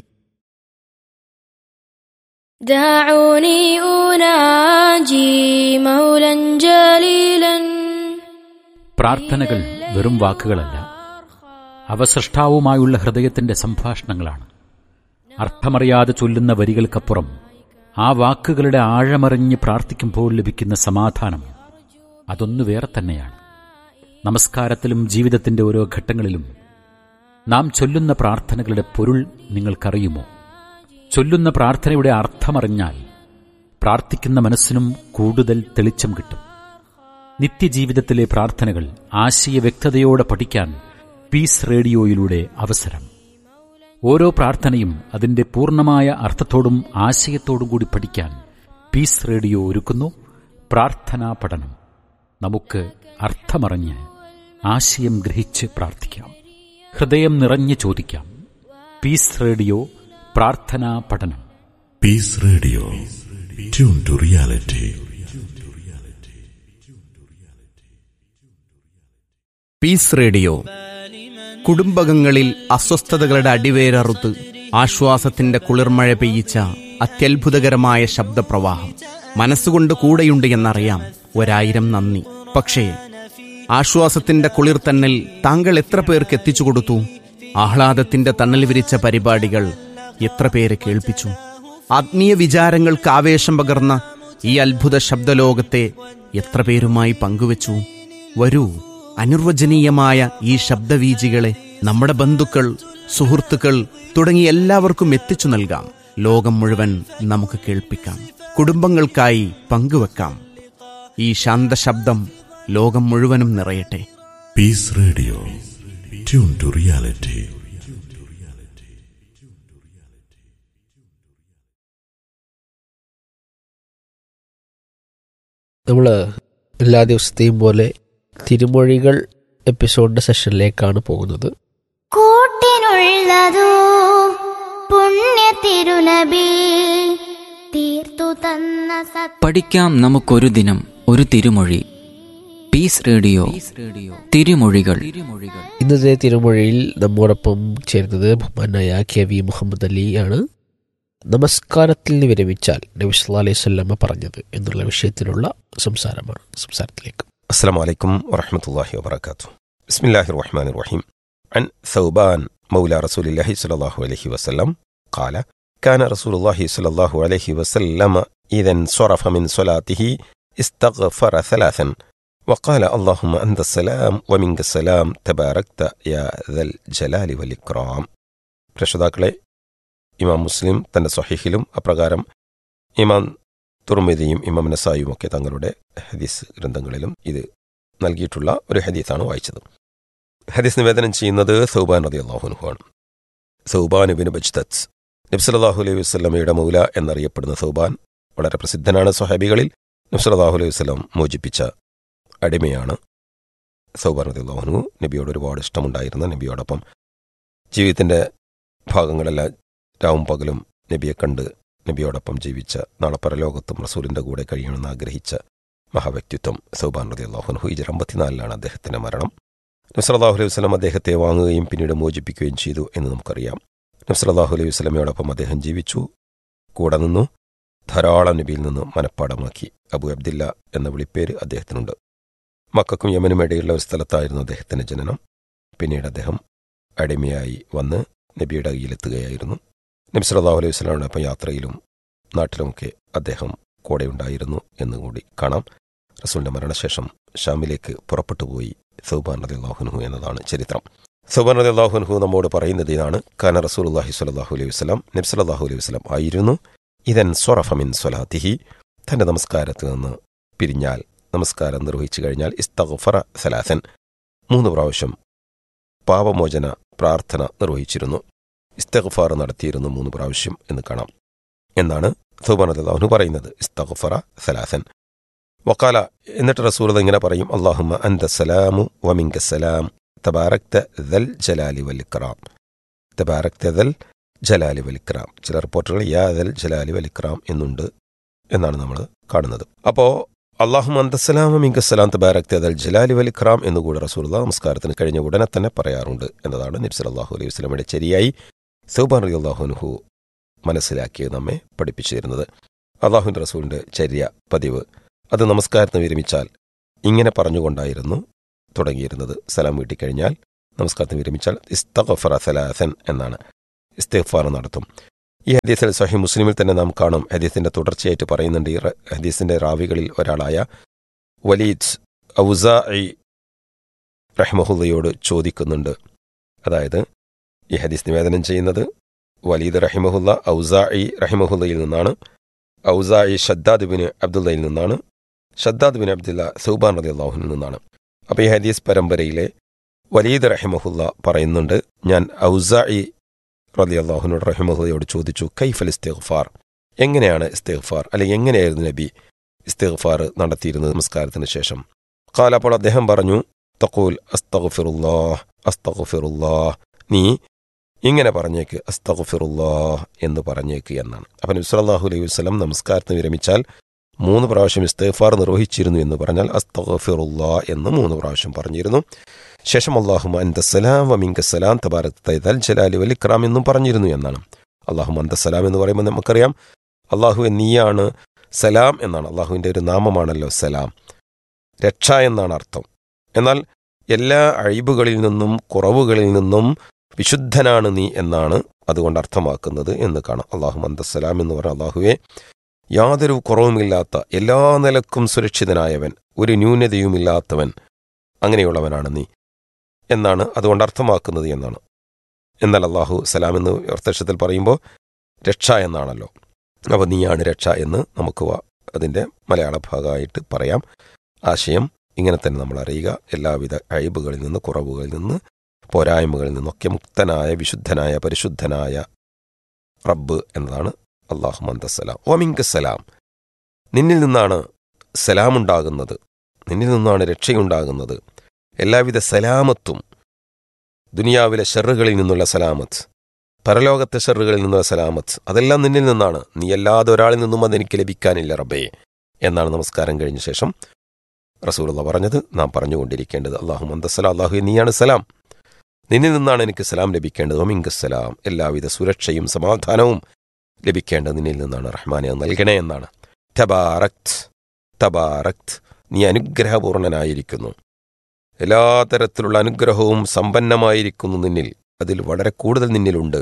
دعوني أناجي مولا جليلا പ്രാർത്ഥനകൾ വെറും വാക്കുകളല്ല അവ സൃഷ്ടാവുമായുള്ള ഹൃദയത്തിന്റെ സംഭാഷണങ്ങളാണ് അർത്ഥമറിയാതെ ചൊല്ലുന്ന വരികൾക്കപ്പുറം ആ വാക്കുകളുടെ ആഴമറിഞ്ഞ് പ്രാർത്ഥിക്കുമ്പോൾ ലഭിക്കുന്ന സമാധാനം അതൊന്നു വേറെ തന്നെയാണ് നമസ്കാരത്തിലും ജീവിതത്തിന്റെ ഓരോ ഘട്ടങ്ങളിലും നാം ചൊല്ലുന്ന പ്രാർത്ഥനകളുടെ പൊരുൾ നിങ്ങൾക്കറിയുമോ ചൊല്ലുന്ന പ്രാർത്ഥനയുടെ അർത്ഥമറിഞ്ഞാൽ പ്രാർത്ഥിക്കുന്ന മനസ്സിനും കൂടുതൽ തെളിച്ചം കിട്ടും നിത്യജീവിതത്തിലെ പ്രാർത്ഥനകൾ ആശയ വ്യക്തതയോടെ പഠിക്കാൻ പീസ് റേഡിയോയിലൂടെ അവസരം ഓരോ പ്രാർത്ഥനയും അതിന്റെ പൂർണ്ണമായ അർത്ഥത്തോടും ആശയത്തോടും കൂടി പഠിക്കാൻ പീസ് റേഡിയോ ഒരുക്കുന്നു പ്രാർത്ഥനാ പഠനം നമുക്ക് അർത്ഥമറിഞ്ഞ് ആശയം ഗ്രഹിച്ച് പ്രാർത്ഥിക്കാം ഹൃദയം നിറഞ്ഞ് ചോദിക്കാം പീസ് റേഡിയോ പ്രാർത്ഥനാ പഠനം Peace Radio. Tune to reality. Peace Radio കുടുംബകങ്ങളിൽ അസ്വസ്ഥതകളുടെ അടിവേരറുത്ത് ആശ്വാസത്തിന്റെ കുളിർമഴ പെയ്യിച്ച അത്യത്ഭുതകരമായ ശബ്ദപ്രവാഹം മനസ്സുകൊണ്ട് കൂടെയുണ്ട് എന്നറിയാം ഒരായിരം നന്ദി പക്ഷേ ആശ്വാസത്തിന്റെ കുളിർ തന്നൽ താങ്കൾ എത്ര പേർക്ക് എത്തിച്ചു കൊടുത്തു ആഹ്ലാദത്തിന്റെ തണൽ വിരിച്ച പരിപാടികൾ എത്ര പേരെ കേൾപ്പിച്ചു ആത്മീയ വിചാരങ്ങൾക്ക് ആവേശം പകർന്ന ഈ അത്ഭുത ശബ്ദലോകത്തെ എത്ര പേരുമായി പങ്കുവച്ചു വരൂ അനിർവചനീയമായ ഈ ശബ്ദവീജികളെ നമ്മുടെ ബന്ധുക്കൾ സുഹൃത്തുക്കൾ തുടങ്ങി എല്ലാവർക്കും എത്തിച്ചു നൽകാം ലോകം മുഴുവൻ നമുക്ക് കേൾപ്പിക്കാം കുടുംബങ്ങൾക്കായി പങ്കുവെക്കാം ഈ ശാന്തശബ്ദം ലോകം മുഴുവനും നിറയട്ടെ Peace Radio. Tune to reality. നമ്മൾ എല്ലാ ദിവസത്തെയും പോലെ തിരുമൊഴികൾ എപ്പിസോഡിന്റെ സെഷനിലേക്കാണ് പോകുന്നത് കൂട്ടിനുള്ളതോ പുണ്യ തിരുനബി തീർത്തു തന്ന സത് പഠിക്കാം നമുക്കൊരു ദിനം ഒരു തിരുമൊഴി പീസ് റേഡിയോ തിരുമൊഴികൾ ഇന്നത്തെ തിരുമൊഴിയിൽ നമ്മോടൊപ്പം ചേരുന്നത് ബഹുമാനായ കെ വി മുഹമ്മദ് അലി ആണ് നമസ്കാരത്തിൽ നിന്ന് വിരമിച്ചാൽ നബി സല്ലാ അലൈഹി സ്വല്ലമ്മ പറഞ്ഞത് എന്നുള്ള വിഷയത്തിലുള്ള സംസാരമാണ് സംസാരത്തിലേക്ക് السلام عليكم ورحمة الله وبركاته بسم الله الرحمن الرحيم عن ثوبان مولى رسول الله صلى الله عليه وسلم قال كان رسول الله صلى الله عليه وسلم إذا انصرف من صلاته استغفر ثلاثا وقال اللهم أنت السلام ومنك السلام تباركت يا ذا الجلال والإكرام പ്രശോതാക്കളെ ഇമാം മുസ്ലിം തന്റെ സ്വഹീഹിലും അപ്രകാരം ഇമാം തുർമിദിയും ഇമാം നസായും ഒക്കെ തങ്ങളുടെ ഹദീസ് ഗ്രന്ഥങ്ങളിലും ഇത് നൽകിയിട്ടുള്ള ഒരു ഹദീസാണ് വായിച്ചത് ഹദീസ് നിവേദനം ചെയ്യുന്നത് സൗബാൻ റതി അള്ളാഹുനുഹു ആണ് സൗബാൻ ബിൻ ബജ്തത്ത് നബ്സലാഹു അലൈഹി വസ്ലമയുടെ മൗല എന്നറിയപ്പെടുന്ന സൗബാൻ വളരെ പ്രസിദ്ധനാണ് സ്വഹാബികളിൽ നബ്സലാഹു അലൈഹി വസ്ലം മോചിപ്പിച്ച അടിമയാണ് സൗബാൻ റതി അള്ളാഹുനു നബിയോട് ഒരുപാട് ഇഷ്ടമുണ്ടായിരുന്ന നബിയോടൊപ്പം ജീവിതത്തിൻ്റെ ഭാഗങ്ങളെല്ലാം രാവും പകലും നബിയെ കണ്ട് നബിയോടൊപ്പം ജീവിച്ച നാളെ പരലോകത്തും റസൂലിന്റെ കൂടെ കഴിയണമെന്ന് ആഗ്രഹിച്ച മഹാവ്യക്തിത്വം സൗബാൻ റതി അള്ളാഹുൻഹു ഇജർ അമ്പത്തിനാലിലാണ് അദ്ദേഹത്തിന്റെ മരണം നബ്സലാഹു അലൈഹി വസ്ലം അദ്ദേഹത്തെ വാങ്ങുകയും പിന്നീട് മോചിപ്പിക്കുകയും ചെയ്തു എന്ന് നമുക്കറിയാം നബ്സലാഹു അലൈഹി വസ്ലമയോടൊപ്പം അദ്ദേഹം ജീവിച്ചു കൂടെ നിന്നു ധാരാളം നബിയിൽ നിന്ന് മനപ്പാടമാക്കി അബു അബ്ദില്ല എന്ന വിളിപ്പേര് അദ്ദേഹത്തിനുണ്ട് മക്കൾക്കും യമനും ഇടയിലുള്ള ഒരു സ്ഥലത്തായിരുന്നു അദ്ദേഹത്തിന്റെ ജനനം പിന്നീട് അദ്ദേഹം അടിമയായി വന്ന് നബിയുടെ കയ്യിലെത്തുകയായിരുന്നു നബി സല്ലല്ലാഹു അലൈഹി വസല്ലമയോടൊപ്പം യാത്രയിലും നാട്ടിലുമൊക്കെ അദ്ദേഹം കൂടെയുണ്ടായിരുന്നു എന്നുകൂടി കാണാം റസൂലിന്റെ മരണശേഷം ഷാമിലേക്ക് പുറപ്പെട്ടു പോയി സൗബാൻ റതി അള്ളാഹുൻഹു എന്നതാണ് ചരിത്രം സൗബാൻ റതി അള്ളാഹുൻഹു നമ്മോട് പറയുന്നത് ഇതാണ് കാന റസൂൽ അള്ളാഹി സ്വലല്ലാഹു അലൈഹി വസ്ലാം നബി സല്ലല്ലാഹു അലൈഹി വസ്ലാം ആയിരുന്നു ഇതൻ സൊറഫമിൻ സ്വലാത്തിഹി തന്റെ നമസ്കാരത്തിൽ നിന്ന് പിരിഞ്ഞാൽ നമസ്കാരം നിർവഹിച്ചു കഴിഞ്ഞാൽ ഇസ്തഗ്ഫറ സലാസൻ മൂന്ന് പ്രാവശ്യം പാപമോചന പ്രാർത്ഥന നിർവഹിച്ചിരുന്നു ഇസ്തഗ്ഫാർ നടത്തിയിരുന്നു മൂന്ന് പ്രാവശ്യം എന്ന് കാണാം എന്നാണ് സുബാനു പറയുന്നത് ഇസ്തഗ്ഫറ സലാസൻ വക്കാല എന്നിട്ട് റസൂൽ ഇങ്ങനെ പറയും അള്ളാഹുമ അന്ത സലാമു വമിങ്ക സലാം തബാരക്ത ദൽ ജലാലി വലിക്രാം തബാരക്ത ദൽ ജലാലി വലിക്രാം ചില റിപ്പോർട്ടുകൾ യാ ദൽ ജലാലി വലിക്രാം എന്നുണ്ട് എന്നാണ് നമ്മൾ കാണുന്നത് അപ്പോൾ അള്ളാഹു അന്തസ്സലാം മിങ്കസ്സലാം തബാരക്ത ദൽ ജലാലി വലിക്രാം എന്നുകൂടി റസൂൽ നമസ്കാരത്തിന് കഴിഞ്ഞ ഉടനെ തന്നെ പറയാറുണ്ട് എന്നതാണ് നബ്സൽ അള്ളാഹു അലൈഹി വസ്ലമയുടെ ശരിയായി സൗബാൻ റലി അള്ളാഹുനുഹു മനസ്സിലാക്കി നമ്മെ പഠിപ്പിച്ചു തരുന്നത് അള്ളാഹുവിൻ്റെ റസൂലിൻ്റെ ചര്യ പതിവ് അത് നമസ്കാരത്തിന് വിരമിച്ചാൽ ഇങ്ങനെ പറഞ്ഞുകൊണ്ടായിരുന്നു തുടങ്ങിയിരുന്നത് സലാം വീട്ടിക്കഴിഞ്ഞാൽ നമസ്കാരത്തിന് വിരമിച്ചാൽ ഇസ്തഗഫറ സലാസൻ എന്നാണ് ഇസ്തിഗ്ഫാർ നടത്തും ഈ ഹദീസിൽ സഹി മുസ്ലിമിൽ തന്നെ നാം കാണും ഹദീസിന്റെ തുടർച്ചയായിട്ട് പറയുന്നുണ്ട് ഈ ഹദീസിന്റെ റാവികളിൽ ഒരാളായ വലീദ് ഔസാഇ റഹ്മഹുല്ലയോട് ചോദിക്കുന്നുണ്ട് അതായത് ഈ ഹദീസ് നിവേദനം ചെയ്യുന്നത് വലീദ് റഹിമഹുല്ല ഔസാഇ റഹിമഹുല്ലയിൽ നിന്നാണ് ഔസാഇ ഷദ്ദാദ് ബിൻ അബ്ദുള്ളയിൽ നിന്നാണ് ഷദ്ദാദ് ബിൻ അബ്ദുല്ല സൗബാൻ റതി അള്ളാഹുനിൽ നിന്നാണ് അപ്പോൾ ഈ ഹദീസ് പരമ്പരയിലെ വലീദ് റഹിമഹുല്ല പറയുന്നുണ്ട് ഞാൻ ഔസാഇ റലി അള്ളാഹുനോട് റഹിമഹുദയോട് ചോദിച്ചു കൈഫൽ ഇസ്തിഗ്ഫാർ എങ്ങനെയാണ് ഇസ്തിഗ്ഫാർ അല്ലെങ്കിൽ എങ്ങനെയായിരുന്നു നബി ഇസ്തിഗ്ഫാർ നടത്തിയിരുന്നത് നമസ്കാരത്തിന് ശേഷം കാല അപ്പോൾ അദ്ദേഹം പറഞ്ഞു തക്കൂൽ അസ്തഗ്ഫിറുല്ലാ അസ്തഗ്ഫിറുല്ലാ നീ ഇങ്ങനെ പറഞ്ഞേക്ക് അസ്തഗ്ഫിറുല്ലാ എന്ന് പറഞ്ഞേക്ക് എന്നാണ് അപ്പം നബി സല്ലല്ലാഹു അലൈഹി വസല്ലം നമസ്കാരത്തിന് വിരമിച്ചാൽ മൂന്ന് പ്രാവശ്യം ഇസ്തിഗ്ഫാർ നിർവഹിച്ചിരുന്നു എന്ന് പറഞ്ഞാൽ അസ്തഗ്ഫിറുല്ലാ എന്ന് മൂന്ന് പ്രാവശ്യം പറഞ്ഞിരുന്നു ശേഷം അള്ളാഹുമ അന്തസലാം വമിങ്കസലാം തബാരക് തൈതൽ ജലാലി വലിക്രാം എന്നും പറഞ്ഞിരുന്നു എന്നാണ് അള്ളാഹുമ അന്തസലാം എന്ന് പറയുമ്പോൾ നമുക്കറിയാം അള്ളാഹു നീയാണ് സലാം എന്നാണ് അള്ളാഹുവിൻ്റെ ഒരു നാമമാണല്ലോ സലാം രക്ഷ എന്നാണ് അർത്ഥം എന്നാൽ എല്ലാ അഴിബുകളിൽ നിന്നും കുറവുകളിൽ നിന്നും വിശുദ്ധനാണ് നീ എന്നാണ് അതുകൊണ്ട് അർത്ഥമാക്കുന്നത് എന്ന് കാണാം അള്ളാഹു അന്തസലാം എന്ന് പറഞ്ഞ അള്ളാഹുവെ യാതൊരു കുറവുമില്ലാത്ത എല്ലാ നിലക്കും സുരക്ഷിതനായവൻ ഒരു ന്യൂനതയുമില്ലാത്തവൻ അങ്ങനെയുള്ളവനാണ് നീ എന്നാണ് അതുകൊണ്ട് അർത്ഥമാക്കുന്നത് എന്നാണ് എന്നാൽ അള്ളാഹു സലാം എന്ന് അർത്ഥക്ഷത്തിൽ പറയുമ്പോൾ രക്ഷ എന്നാണല്ലോ അപ്പോൾ നീയാണ് രക്ഷ എന്ന് നമുക്ക് വ- അതിൻ്റെ മലയാള ഭാഗമായിട്ട് പറയാം ആശയം ഇങ്ങനെ തന്നെ നമ്മൾ അറിയുക എല്ലാവിധ അഴിബുകളിൽ നിന്ന് കുറവുകളിൽ നിന്ന് പോരായ്മകളിൽ നിന്നൊക്കെ മുക്തനായ വിശുദ്ധനായ പരിശുദ്ധനായ റബ്ബ് എന്നതാണ് അള്ളാഹു മന്ദസലാം ഓമിങ്ക് സലാം നിന്നിൽ നിന്നാണ് സലാമുണ്ടാകുന്നത് നിന്നിൽ നിന്നാണ് രക്ഷയുണ്ടാകുന്നത് എല്ലാവിധ സലാമത്തും ദുനിയാവിലെ ഷെറുകളിൽ നിന്നുള്ള സലാമത്ത് പരലോകത്തെ ഷെറുകളിൽ നിന്നുള്ള സലാമത്ത് അതെല്ലാം നിന്നിൽ നിന്നാണ് നീ അല്ലാതെ ഒരാളിൽ നിന്നും അതെനിക്ക് ലഭിക്കാനില്ല റബ്ബേ എന്നാണ് നമസ്കാരം കഴിഞ്ഞ ശേഷം റസൂലുള്ള പറഞ്ഞത് നാം പറഞ്ഞുകൊണ്ടിരിക്കേണ്ടത് അള്ളാഹു മന്ദസല അള്ളാഹു നീയാണ് സലാം നിന്നിൽ നിന്നാണ് എനിക്ക് സലാം ലഭിക്കേണ്ടത് ഒമിങ്ക് സലാം എല്ലാവിധ സുരക്ഷയും സമാധാനവും ലഭിക്കേണ്ടത് നിന്നിൽ നിന്നാണ് റഹ്മാനെ അത് നൽകണേ എന്നാണ് തബാറക്ത് തബാറക്ത് നീ അനുഗ്രഹപൂർണനായിരിക്കുന്നു എല്ലാ തരത്തിലുള്ള അനുഗ്രഹവും സമ്പന്നമായിരിക്കുന്നു നിന്നിൽ അതിൽ വളരെ കൂടുതൽ നിന്നിലുണ്ട്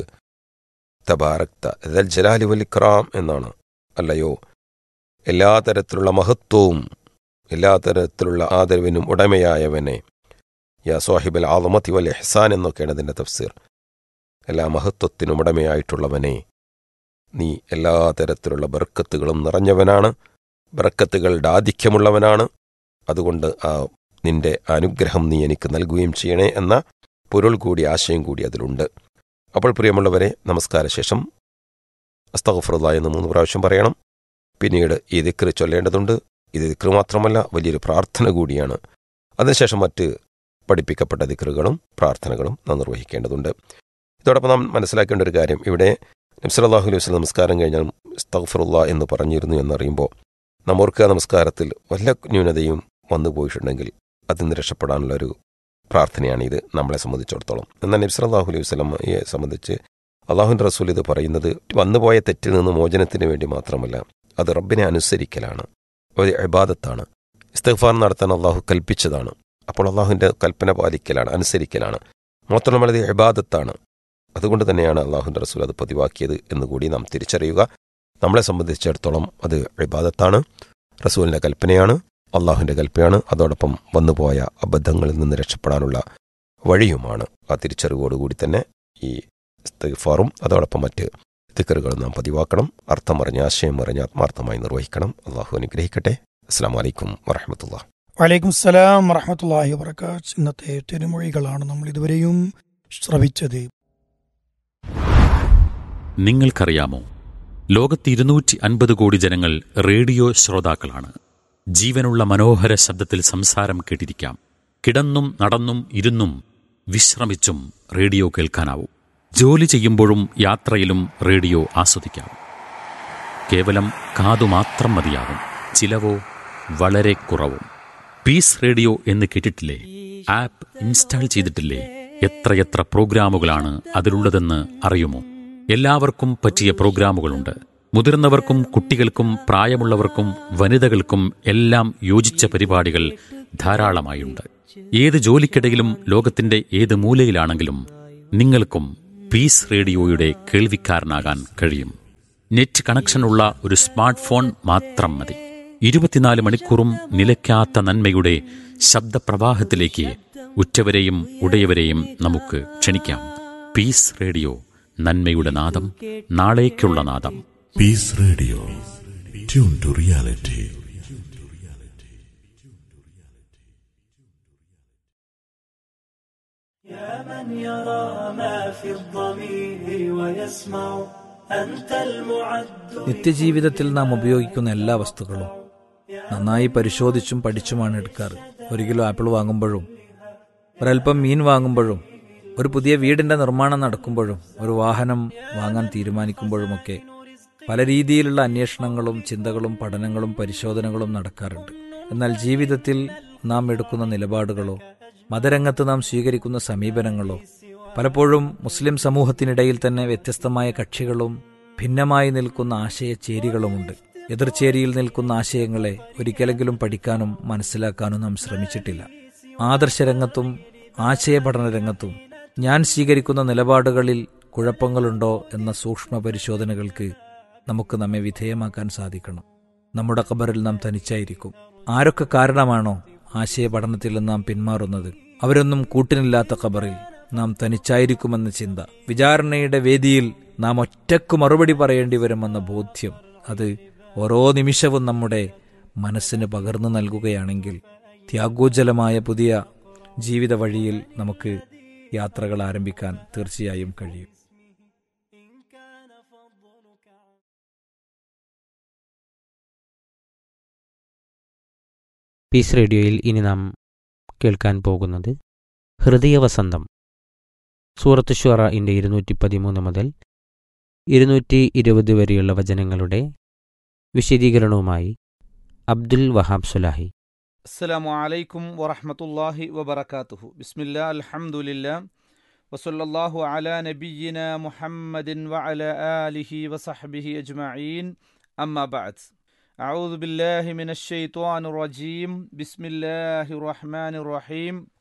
തബാറക്ത ദൽ ജലാലി വലിക്രാം എന്നാണ് അല്ലയോ എല്ലാ തരത്തിലുള്ള മഹത്വവും എല്ലാ തരത്തിലുള്ള ആദരവിനും ഉടമയായവനെ യാ സാഹിബൽ ആലമത്തി വൽ എഹ്സാൻ എന്നൊക്കെയാണ് അതിൻ്റെ തഫ്സീർ എല്ലാ മഹത്വത്തിനും ഉടമയായിട്ടുള്ളവനെ നീ എല്ലാ തരത്തിലുള്ള ബർക്കത്തുകളും നിറഞ്ഞവനാണ് ബർക്കത്തുകളുടെ ആധിക്യമുള്ളവനാണ് അതുകൊണ്ട് ആ നിന്റെ അനുഗ്രഹം നീ എനിക്ക് നൽകുകയും ചെയ്യണേ എന്ന പൊരുൾ കൂടി ആശയം കൂടി അതിലുണ്ട് അപ്പോൾ പ്രിയമുള്ളവരെ നമസ്കാര ശേഷം അസ്തഗഫറുള്ള എന്ന് മൂന്ന് പ്രാവശ്യം പറയണം പിന്നീട് ഈ ദിക്റ് ചൊല്ലേണ്ടതുണ്ട് ഇത് ദിക്റ് മാത്രമല്ല വലിയൊരു പ്രാർത്ഥന കൂടിയാണ് അതിനുശേഷം മറ്റ് പഠിപ്പിക്കപ്പെട്ട ദിക്റുകളും പ്രാർത്ഥനകളും നാം നിർവഹിക്കേണ്ടതുണ്ട് ഇതോടൊപ്പം നാം മനസ്സിലാക്കേണ്ട ഒരു കാര്യം ഇവിടെ നബ്സലാഹു അലൈഹി വസ്ലം നമസ്കാരം കഴിഞ്ഞാൽ സ്തഗ്ഫറുള്ള എന്ന് പറഞ്ഞിരുന്നു എന്നറിയുമ്പോൾ നാം ഓർക്കുക നമസ്കാരത്തിൽ വല്ല ന്യൂനതയും വന്നു പോയിട്ടുണ്ടെങ്കിൽ അതിൽ നിന്ന് രക്ഷപ്പെടാനുള്ള ഒരു പ്രാർത്ഥനയാണ് ഇത് നമ്മളെ സംബന്ധിച്ചിടത്തോളം എന്നാൽ നബ്സലാഹു അലൈഹി വസ്ലമയെ സംബന്ധിച്ച് അള്ളാഹുൻ്റെ റസൂൽ ഇത് പറയുന്നത് വന്നുപോയ തെറ്റിൽ നിന്ന് മോചനത്തിന് വേണ്ടി മാത്രമല്ല അത് റബ്ബിനെ അനുസരിക്കലാണ് ഒരു ഇബാദത്താണ് ഇസ്തഗ്ഫാർ നടത്താൻ അള്ളാഹു കൽപ്പിച്ചതാണ് അപ്പോൾ അള്ളാഹുവിൻ്റെ കൽപ്പന പാലിക്കലാണ് അനുസരിക്കലാണ് മാത്രമല്ല ഇത് ഇബാദത്താണ് അതുകൊണ്ട് തന്നെയാണ് അള്ളാഹുൻ്റെ റസൂൽ അത് പതിവാക്കിയത് എന്നുകൂടി നാം തിരിച്ചറിയുക നമ്മളെ സംബന്ധിച്ചിടത്തോളം അത് ഇബാദത്താണ് റസൂലിൻ്റെ കൽപ്പനയാണ് അള്ളാഹുവിൻ്റെ കൽപ്പനയാണ് അതോടൊപ്പം വന്നുപോയ അബദ്ധങ്ങളിൽ നിന്ന് രക്ഷപ്പെടാനുള്ള വഴിയുമാണ് ആ തിരിച്ചറിവോടുകൂടി തന്നെ ഈ ഇസ്തിഗ്ഫാറും അതോടൊപ്പം മറ്റ് ദിക്കറുകളും നാം പതിവാക്കണം അർത്ഥം അറിഞ്ഞ് ആശയം അറിഞ്ഞ് ആത്മാർത്ഥമായി നിർവഹിക്കണം അള്ളാഹു അനുഗ്രഹിക്കട്ടെ അസ്സാം വലൈക്കും വറഹമത്തുള്ള വലൈക്കും സലാം വറഹമത്തല്ലാഹി വബർക്കാത്ത് ഇന്നത്തെ തിരുമൊഴികളാണ് നമ്മൾ ഇതുവരെയും ശ്രവിച്ചത് നിങ്ങൾക്കറിയാമോ ലോകത്ത് ഇരുന്നൂറ്റി അൻപത് കോടി ജനങ്ങൾ റേഡിയോ ശ്രോതാക്കളാണ് ജീവനുള്ള മനോഹര ശബ്ദത്തിൽ സംസാരം കേട്ടിരിക്കാം കിടന്നും നടന്നും ഇരുന്നും വിശ്രമിച്ചും റേഡിയോ കേൾക്കാനാവും ജോലി ചെയ്യുമ്പോഴും യാത്രയിലും റേഡിയോ ആസ്വദിക്കാം കേവലം കാതു മാത്രം മതിയാകും ചിലവോ വളരെ കുറവും പീസ് റേഡിയോ എന്ന് കേട്ടിട്ടില്ലേ ആപ്പ് ഇൻസ്റ്റാൾ ചെയ്തിട്ടില്ലേ എത്രയെത്ര പ്രോഗ്രാമുകളാണ് അതിലുള്ളതെന്ന് അറിയുമോ എല്ലാവർക്കും പറ്റിയ പ്രോഗ്രാമുകളുണ്ട് മുതിർന്നവർക്കും കുട്ടികൾക്കും പ്രായമുള്ളവർക്കും വനിതകൾക്കും എല്ലാം യോജിച്ച പരിപാടികൾ ധാരാളമായുണ്ട് ഏത് ജോലിക്കിടയിലും ലോകത്തിന്റെ ഏത് മൂലയിലാണെങ്കിലും നിങ്ങൾക്കും പീസ് റേഡിയോയുടെ കേൾവിക്കാരനാകാൻ കഴിയും നെറ്റ് കണക്ഷനുള്ള ഒരു സ്മാർട്ട് ഫോൺ മാത്രം മതി ഇരുപത്തിനാല് മണിക്കൂറും നിലയ്ക്കാത്ത നന്മയുടെ ശബ്ദപ്രവാഹത്തിലേക്ക് ഉറ്റവരെയും ഉടയവരെയും നമുക്ക് ക്ഷണിക്കാം പീസ് റേഡിയോ നന്മയുടെ നാദം നാളേക്കുള്ള നാദം Peace Radio. Tune to reality. يا من يرى ما في الضمير ويسمع أنت المعد നിത്യജീവിതത്തിൽ നാം ഉപയോഗിക്കുന്ന എല്ലാ വസ്തുക്കളും നന്നായി പരിശോധിച്ചും പഠിച്ചുമാണ് എടുക്കാറ് ഒരു കിലോ ആപ്പിൾ വാങ്ങുമ്പോഴും ഒരൽപ്പം മീൻ വാങ്ങുമ്പോഴും ഒരു പുതിയ വീടിന്റെ നിർമ്മാണം നടക്കുമ്പോഴും ഒരു വാഹനം വാങ്ങാൻ തീരുമാനിക്കുമ്പോഴുമൊക്കെ പല രീതിയിലുള്ള അന്വേഷണങ്ങളും ചിന്തകളും പഠനങ്ങളും പരിശോധനകളും നടക്കാറുണ്ട് എന്നാൽ ജീവിതത്തിൽ നാം എടുക്കുന്ന നിലപാടുകളോ മതരംഗത്ത് നാം സ്വീകരിക്കുന്ന സമീപനങ്ങളോ പലപ്പോഴും മുസ്ലിം സമൂഹത്തിനിടയിൽ തന്നെ വ്യത്യസ്തമായ കക്ഷികളും ഭിന്നമായി നിൽക്കുന്ന ആശയചേരികളുമുണ്ട് എതിർചേരിയിൽ നിൽക്കുന്ന ആശയങ്ങളെ ഒരിക്കലെങ്കിലും പഠിക്കാനും മനസ്സിലാക്കാനും നാം ശ്രമിച്ചിട്ടില്ല ആദർശരംഗത്തും ആശയപഠന രംഗത്തും ഞാൻ സ്വീകരിക്കുന്ന നിലപാടുകളിൽ കുഴപ്പങ്ങളുണ്ടോ എന്ന സൂക്ഷ്മ പരിശോധനകൾക്ക് നമുക്ക് നമ്മെ വിധേയമാക്കാൻ സാധിക്കണം നമ്മുടെ ഖബറിൽ നാം തനിച്ചായിരിക്കും ആരൊക്കെ കാരണമാണോ ആശയ പഠനത്തിൽ നിന്ന് നാം പിന്മാറുന്നത് അവരൊന്നും കൂട്ടിനില്ലാത്ത ഖബറിൽ നാം തനിച്ചായിരിക്കുമെന്ന ചിന്ത വിചാരണയുടെ വേദിയിൽ നാം ഒറ്റക്ക് മറുപടി പറയേണ്ടി വരുമെന്ന ബോധ്യം അത് ഓരോ നിമിഷവും നമ്മുടെ മനസ്സിന് പകർന്നു നൽകുകയാണെങ്കിൽ ത്യാഗോജ്ജലമായ പുതിയ ജീവിത വഴിയിൽ നമുക്ക് യാത്രകൾ ആരംഭിക്കാൻ തീർച്ചയായും കഴിയും പീസ് റേഡിയോയിൽ ഇനി നാം കേൾക്കാൻ പോകുന്നത് ഹൃദയവസന്തം സൂറത്ത് ഷുറയിൻ്റെ ഇരുന്നൂറ്റി പതിമൂന്ന് മുതൽ ഇരുന്നൂറ്റി ഇരുപത് വരെയുള്ള വചനങ്ങളുടെ വിശദീകരണവുമായി അബ്ദുൽ വഹാബ് സുലാഹി السلام عليكم ورحمة الله وبركاته بسم الله الحمد لله وصلى الله على نبينا محمد وعلى آله وصحبه أجمعين أما بعد أعوذ بالله من الشيطان الرجيم بسم الله الرحمن الرحيم